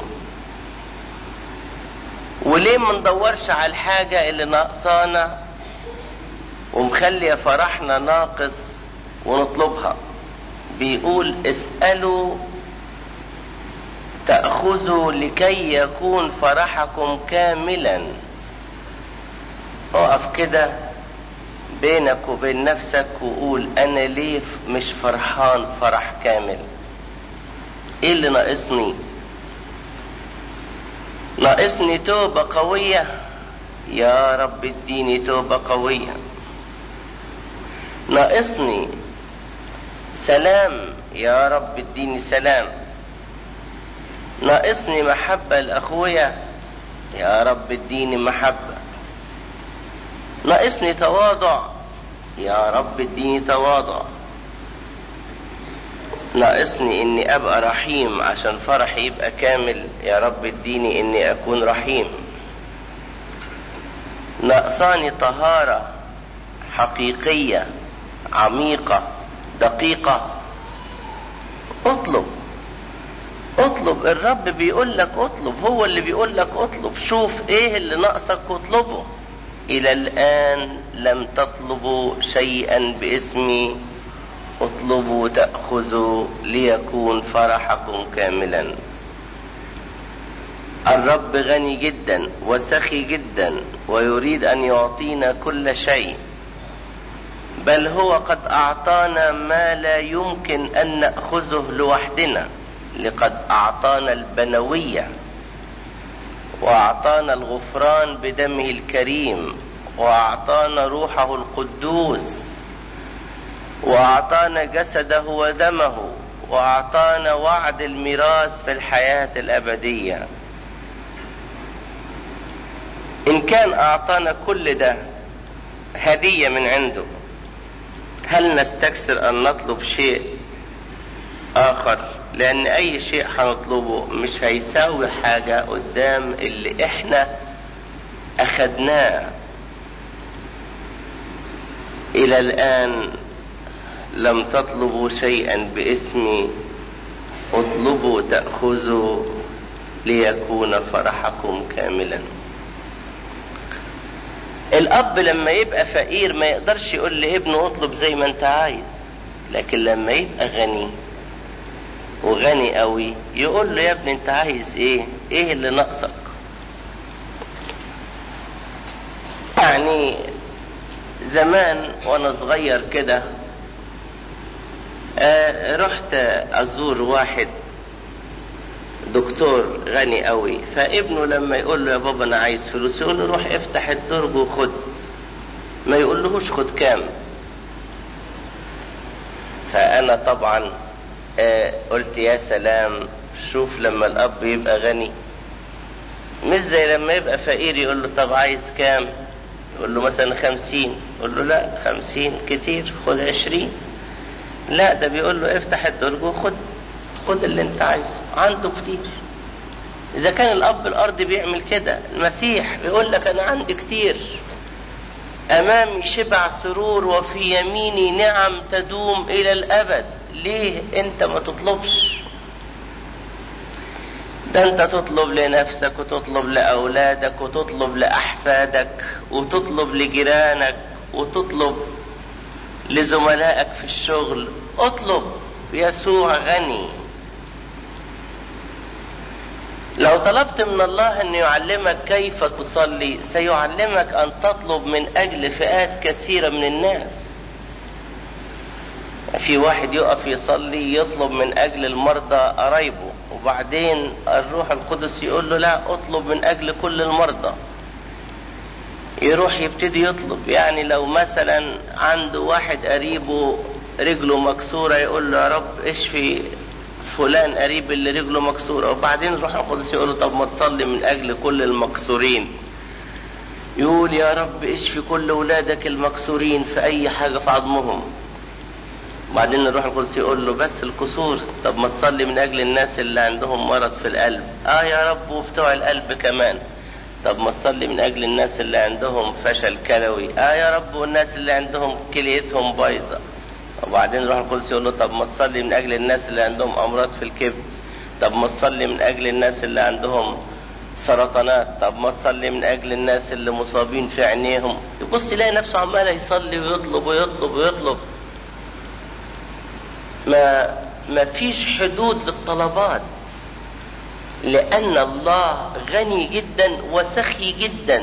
وليه ما ندورش على الحاجه اللي ناقصانا ومخليه فرحنا ناقص ونطلبها بيقول اسالوا تاخذوا لكي يكون فرحكم كاملا اقف كده بينك وبين نفسك وقول انا ليه مش فرحان فرح كامل ايه اللي ناقصني ناقصني توبة قوية يا رب اديني توبة قوية ناقصني سلام يا رب اديني سلام ناقصني محبة الأخوية يا رب اديني محبة ناقصني تواضع يا رب اديني تواضع ناقصني اني ابقى رحيم عشان فرحي يبقى كامل يا رب اديني اني اكون رحيم ناقصاني طهارة حقيقية عميقة دقيقة اطلب اطلب الرب بيقول لك اطلب هو اللي بيقول لك اطلب شوف ايه اللي ناقصك واطلبه الى الان لم تطلبوا شيئا باسمي اطلبوا تاخذوا ليكون فرحكم كاملا الرب غني جدا وسخي جدا ويريد ان يعطينا كل شيء بل هو قد اعطانا ما لا يمكن ان ناخذه لوحدنا لقد اعطانا البنويه واعطانا الغفران بدمه الكريم واعطانا روحه القدوس واعطانا جسده ودمه واعطانا وعد الميراث في الحياه الابديه ان كان اعطانا كل ده هديه من عنده هل نستكثر ان نطلب شيء اخر لان اي شيء هنطلبه مش هيساوي حاجة قدام اللي احنا اخدناه الى الان لم تطلبوا شيئا باسمي اطلبوا تأخذوا ليكون فرحكم كاملا الاب لما يبقى فقير ما يقدرش يقول لابنه اطلب زي ما انت عايز لكن لما يبقى غني وغني قوي يقول له يا ابني انت عايز ايه ايه اللي ناقصك يعني زمان وانا صغير كده آه رحت ازور واحد دكتور غني قوي فابنه لما يقول له يا بابا انا عايز فلوس يقول له روح افتح الدرج وخد ما يقولهوش خد كام فانا طبعا آه قلت يا سلام شوف لما الاب يبقى غني مش زي لما يبقى فقير يقول له طب عايز كام يقول له مثلا خمسين يقول له لا خمسين كتير خد عشرين لا ده بيقول له افتح الدرج وخد خد اللي انت عايزه عنده كتير اذا كان الاب الارضي بيعمل كده المسيح بيقول لك انا عندي كتير امامي شبع سرور وفي يميني نعم تدوم الى الابد ليه انت ما تطلبش ده انت تطلب لنفسك وتطلب لاولادك وتطلب لاحفادك وتطلب لجيرانك وتطلب لزملائك في الشغل اطلب يسوع غني لو طلبت من الله ان يعلمك كيف تصلي سيعلمك ان تطلب من اجل فئات كثيره من الناس في واحد يقف يصلي يطلب من اجل المرضى قرايبه وبعدين الروح القدس يقول له لا اطلب من اجل كل المرضى يروح يبتدي يطلب يعني لو مثلا عنده واحد قريبه رجله مكسوره يقول له يا رب اشفي فلان قريب اللي رجله مكسوره وبعدين الروح القدس يقول له طب ما تصلي من اجل كل المكسورين يقول يا رب اشفي كل ولادك المكسورين في اي حاجه في عظمهم بعدين الروح القدس يقول له بس الكسور طب ما تصلي من اجل الناس اللي عندهم مرض في القلب اه يا رب وبتوع القلب كمان طب ما تصلي من اجل الناس اللي عندهم فشل كلوي اه يا رب والناس اللي عندهم كليتهم بايظه وبعدين الروح القدس يقول له طب ما تصلي من اجل الناس اللي عندهم امراض في الكبد طب ما تصلي من اجل الناس اللي عندهم سرطانات طب ما تصلي من اجل الناس اللي مصابين في عينيهم يبص يلاقي نفسه عمال يصلي ويطلب ويطلب ويطلب ما ما فيش حدود للطلبات لأن الله غني جدا وسخي جدا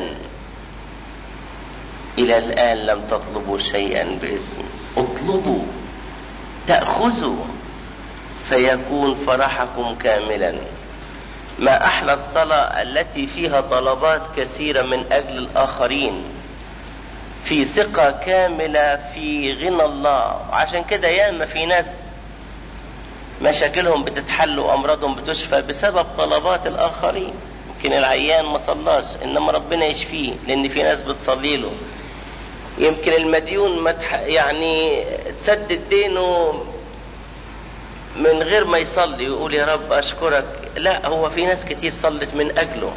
إلى الآن لم تطلبوا شيئا باسمي اطلبوا تأخذوا فيكون فرحكم كاملا ما أحلى الصلاة التي فيها طلبات كثيرة من أجل الآخرين في ثقة كاملة في غنى الله عشان كده ياما في ناس مشاكلهم بتتحل وامراضهم بتشفى بسبب طلبات الاخرين يمكن العيان ما صلاش انما ربنا يشفيه لان في ناس بتصلي له يمكن المديون ما تح... يعني تسدد دينه من غير ما يصلي ويقول يا رب اشكرك لا هو في ناس كتير صلت من اجله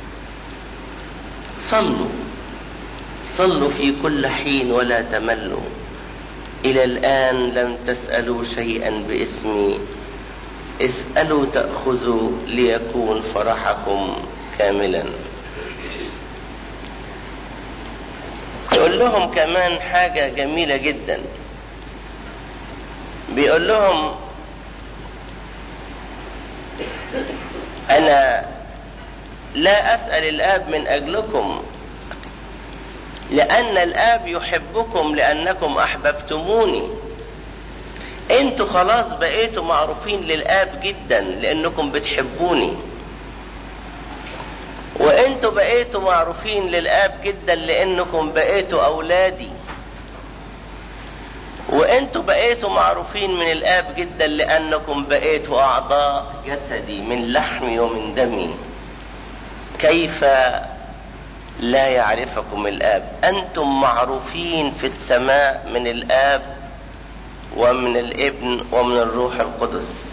صلوا صلوا في كل حين ولا تملوا إلى الآن لم تسألوا شيئا باسمي اسألوا تأخذوا ليكون فرحكم كاملا يقول لهم كمان حاجة جميلة جدا بيقول لهم أنا لا أسأل الآب من أجلكم لأن الآب يحبكم لأنكم أحببتموني انتوا خلاص بقيتوا معروفين للآب جدا لأنكم بتحبوني وانتوا بقيتوا معروفين للآب جدا لأنكم بقيتوا أولادي وانتوا بقيتوا معروفين من الآب جدا لأنكم بقيتوا أعضاء جسدي من لحمي ومن دمي كيف لا يعرفكم الآب أنتم معروفين في السماء من الآب ومن الابن ومن الروح القدس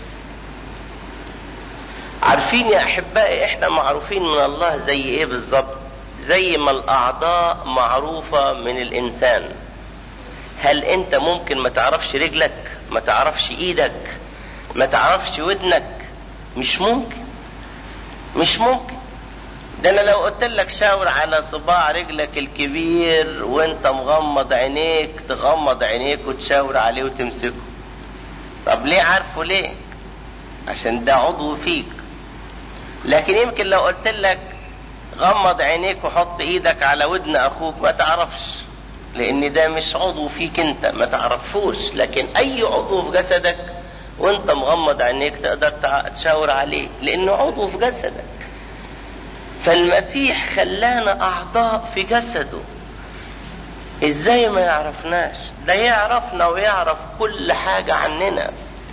عارفين يا احبائي احنا معروفين من الله زي ايه بالظبط زي ما الاعضاء معروفة من الانسان هل انت ممكن ما تعرفش رجلك ما تعرفش ايدك ما تعرفش ودنك مش ممكن مش ممكن ده انا لو قلت لك شاور على صباع رجلك الكبير وانت مغمض عينيك تغمض عينيك وتشاور عليه وتمسكه طب ليه عارفه ليه عشان ده عضو فيك لكن يمكن لو قلت لك غمض عينيك وحط ايدك على ودن اخوك ما تعرفش لان ده مش عضو فيك انت ما تعرفوش لكن اي عضو في جسدك وانت مغمض عينيك تقدر تشاور عليه لانه عضو في جسدك فالمسيح خلانا اعضاء في جسده ازاي ما يعرفناش ده يعرفنا ويعرف كل حاجة عننا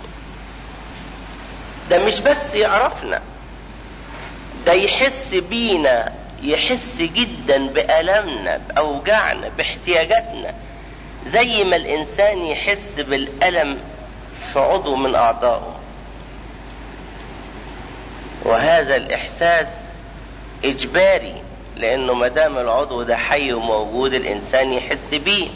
ده مش بس يعرفنا ده يحس بينا يحس جدا بألمنا بأوجاعنا باحتياجاتنا زي ما الإنسان يحس بالألم في عضو من أعضائه وهذا الإحساس إجباري لأنه ما دام العضو ده حي وموجود الإنسان يحس بيه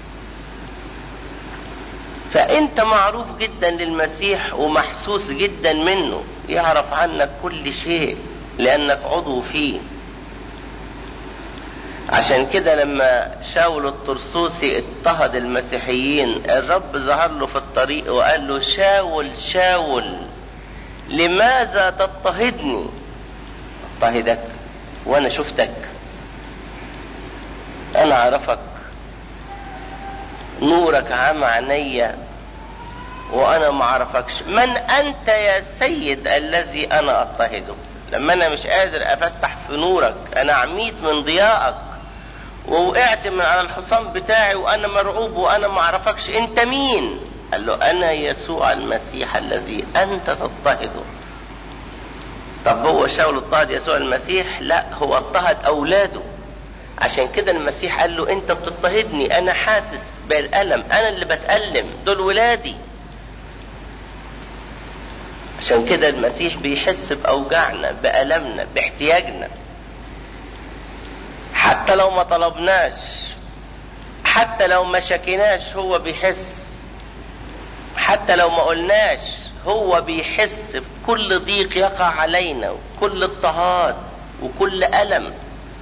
فأنت معروف جدا للمسيح ومحسوس جدا منه يعرف عنك كل شيء لأنك عضو فيه عشان كده لما شاول الطرسوسي اضطهد المسيحيين الرب ظهر له في الطريق وقال له شاول شاول لماذا تضطهدني اضطهدك وانا شفتك انا اعرفك نورك عمى عينيا وانا ما اعرفكش من انت يا سيد الذي انا اضطهده لما انا مش قادر افتح في نورك انا عميت من ضيائك ووقعت من على الحصان بتاعي وانا مرعوب وانا ما اعرفكش انت مين قال له انا يسوع المسيح الذي انت تضطهده طب هو شاول اضطهد يسوع المسيح لا هو اضطهد اولاده عشان كده المسيح قال له انت بتضطهدني انا حاسس بالالم انا اللي بتالم دول ولادي عشان كده المسيح بيحس باوجاعنا بالمنا باحتياجنا حتى لو ما طلبناش حتى لو ما شكيناش هو بيحس حتى لو ما قلناش هو بيحس بكل ضيق يقع علينا وكل اضطهاد وكل ألم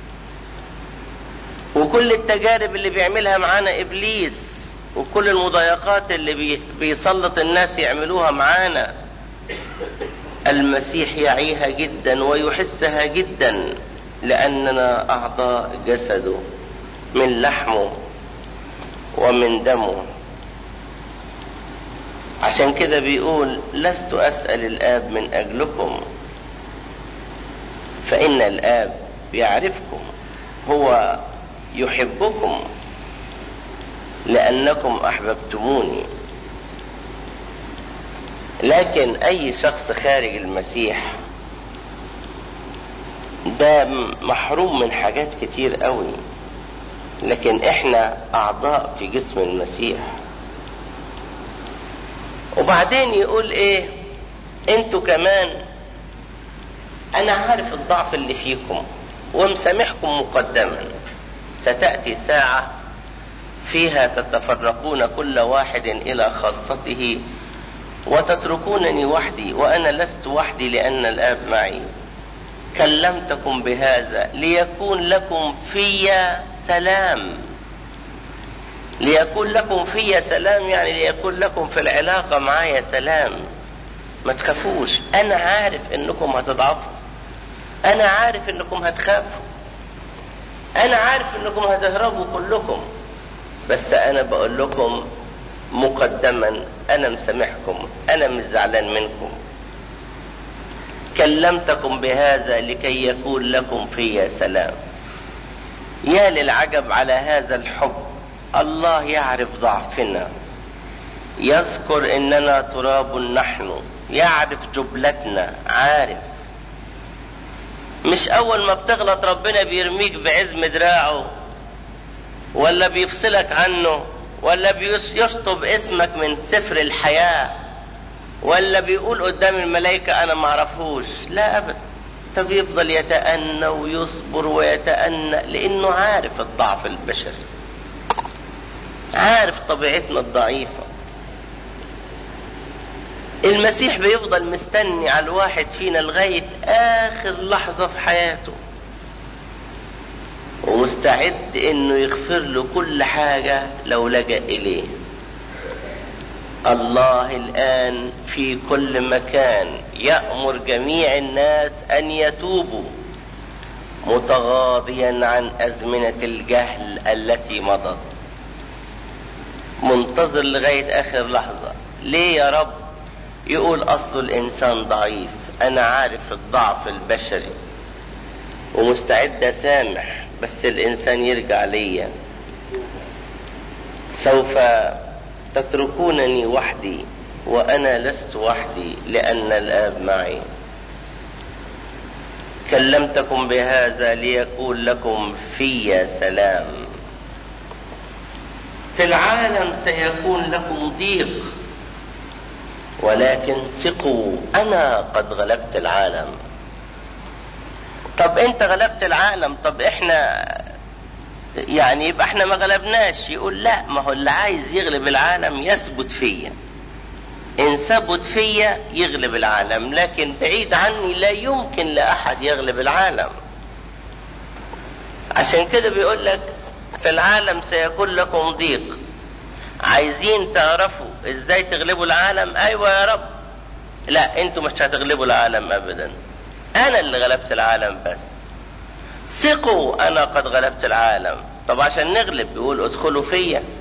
وكل التجارب اللي بيعملها معانا إبليس وكل المضايقات اللي بي بيسلط الناس يعملوها معانا المسيح يعيها جدا ويحسها جدا لأننا أعضاء جسده من لحمه ومن دمه عشان كده بيقول لست أسأل الآب من أجلكم فإن الآب يعرفكم هو يحبكم لأنكم أحببتموني لكن أي شخص خارج المسيح ده محروم من حاجات كتير قوي لكن احنا اعضاء في جسم المسيح وبعدين يقول ايه انتوا كمان انا عارف الضعف اللي فيكم ومسامحكم مقدما ستأتي ساعة فيها تتفرقون كل واحد الى خاصته وتتركونني وحدي وانا لست وحدي لان الاب معي كلمتكم بهذا ليكون لكم في سلام ليكون لكم في سلام يعني ليكون لكم في العلاقة معايا سلام ما تخافوش انا عارف انكم هتضعفوا انا عارف انكم هتخافوا انا عارف انكم هتهربوا كلكم بس انا بقول لكم مقدما انا مسامحكم انا مش زعلان منكم كلمتكم بهذا لكي يكون لكم في سلام يا للعجب على هذا الحب الله يعرف ضعفنا يذكر اننا تراب نحن يعرف جبلتنا عارف مش اول ما بتغلط ربنا بيرميك بعزم دراعه ولا بيفصلك عنه ولا بيشطب اسمك من سفر الحياة ولا بيقول قدام الملائكة أنا معرفهوش لا أبدا طب يفضل يتأنى ويصبر ويتأنى لأنه عارف الضعف البشري عارف طبيعتنا الضعيفة المسيح بيفضل مستني على الواحد فينا لغاية آخر لحظة في حياته ومستعد انه يغفر له كل حاجة لو لجأ اليه الله الان في كل مكان يأمر جميع الناس ان يتوبوا متغاضيا عن ازمنة الجهل التي مضت منتظر لغاية اخر لحظة ليه يا رب يقول اصل الانسان ضعيف انا عارف الضعف البشري ومستعد اسامح بس الانسان يرجع ليا سوف تتركونني وحدي وانا لست وحدي لان الاب معي كلمتكم بهذا ليكون لكم في سلام في العالم سيكون لكم ضيق ولكن ثقوا انا قد غلبت العالم طب انت غلبت العالم طب احنا يعني يبقى احنا ما غلبناش يقول لا ما هو اللي عايز يغلب العالم يثبت فيا ان ثبت فيا يغلب العالم لكن بعيد عني لا يمكن لاحد يغلب العالم عشان كده بيقول لك في العالم سيكون لكم ضيق عايزين تعرفوا ازاي تغلبوا العالم ايوه يا رب لا انتوا مش هتغلبوا العالم ابدا انا اللي غلبت العالم بس ثقوا انا قد غلبت العالم طب عشان نغلب يقول ادخلوا فيا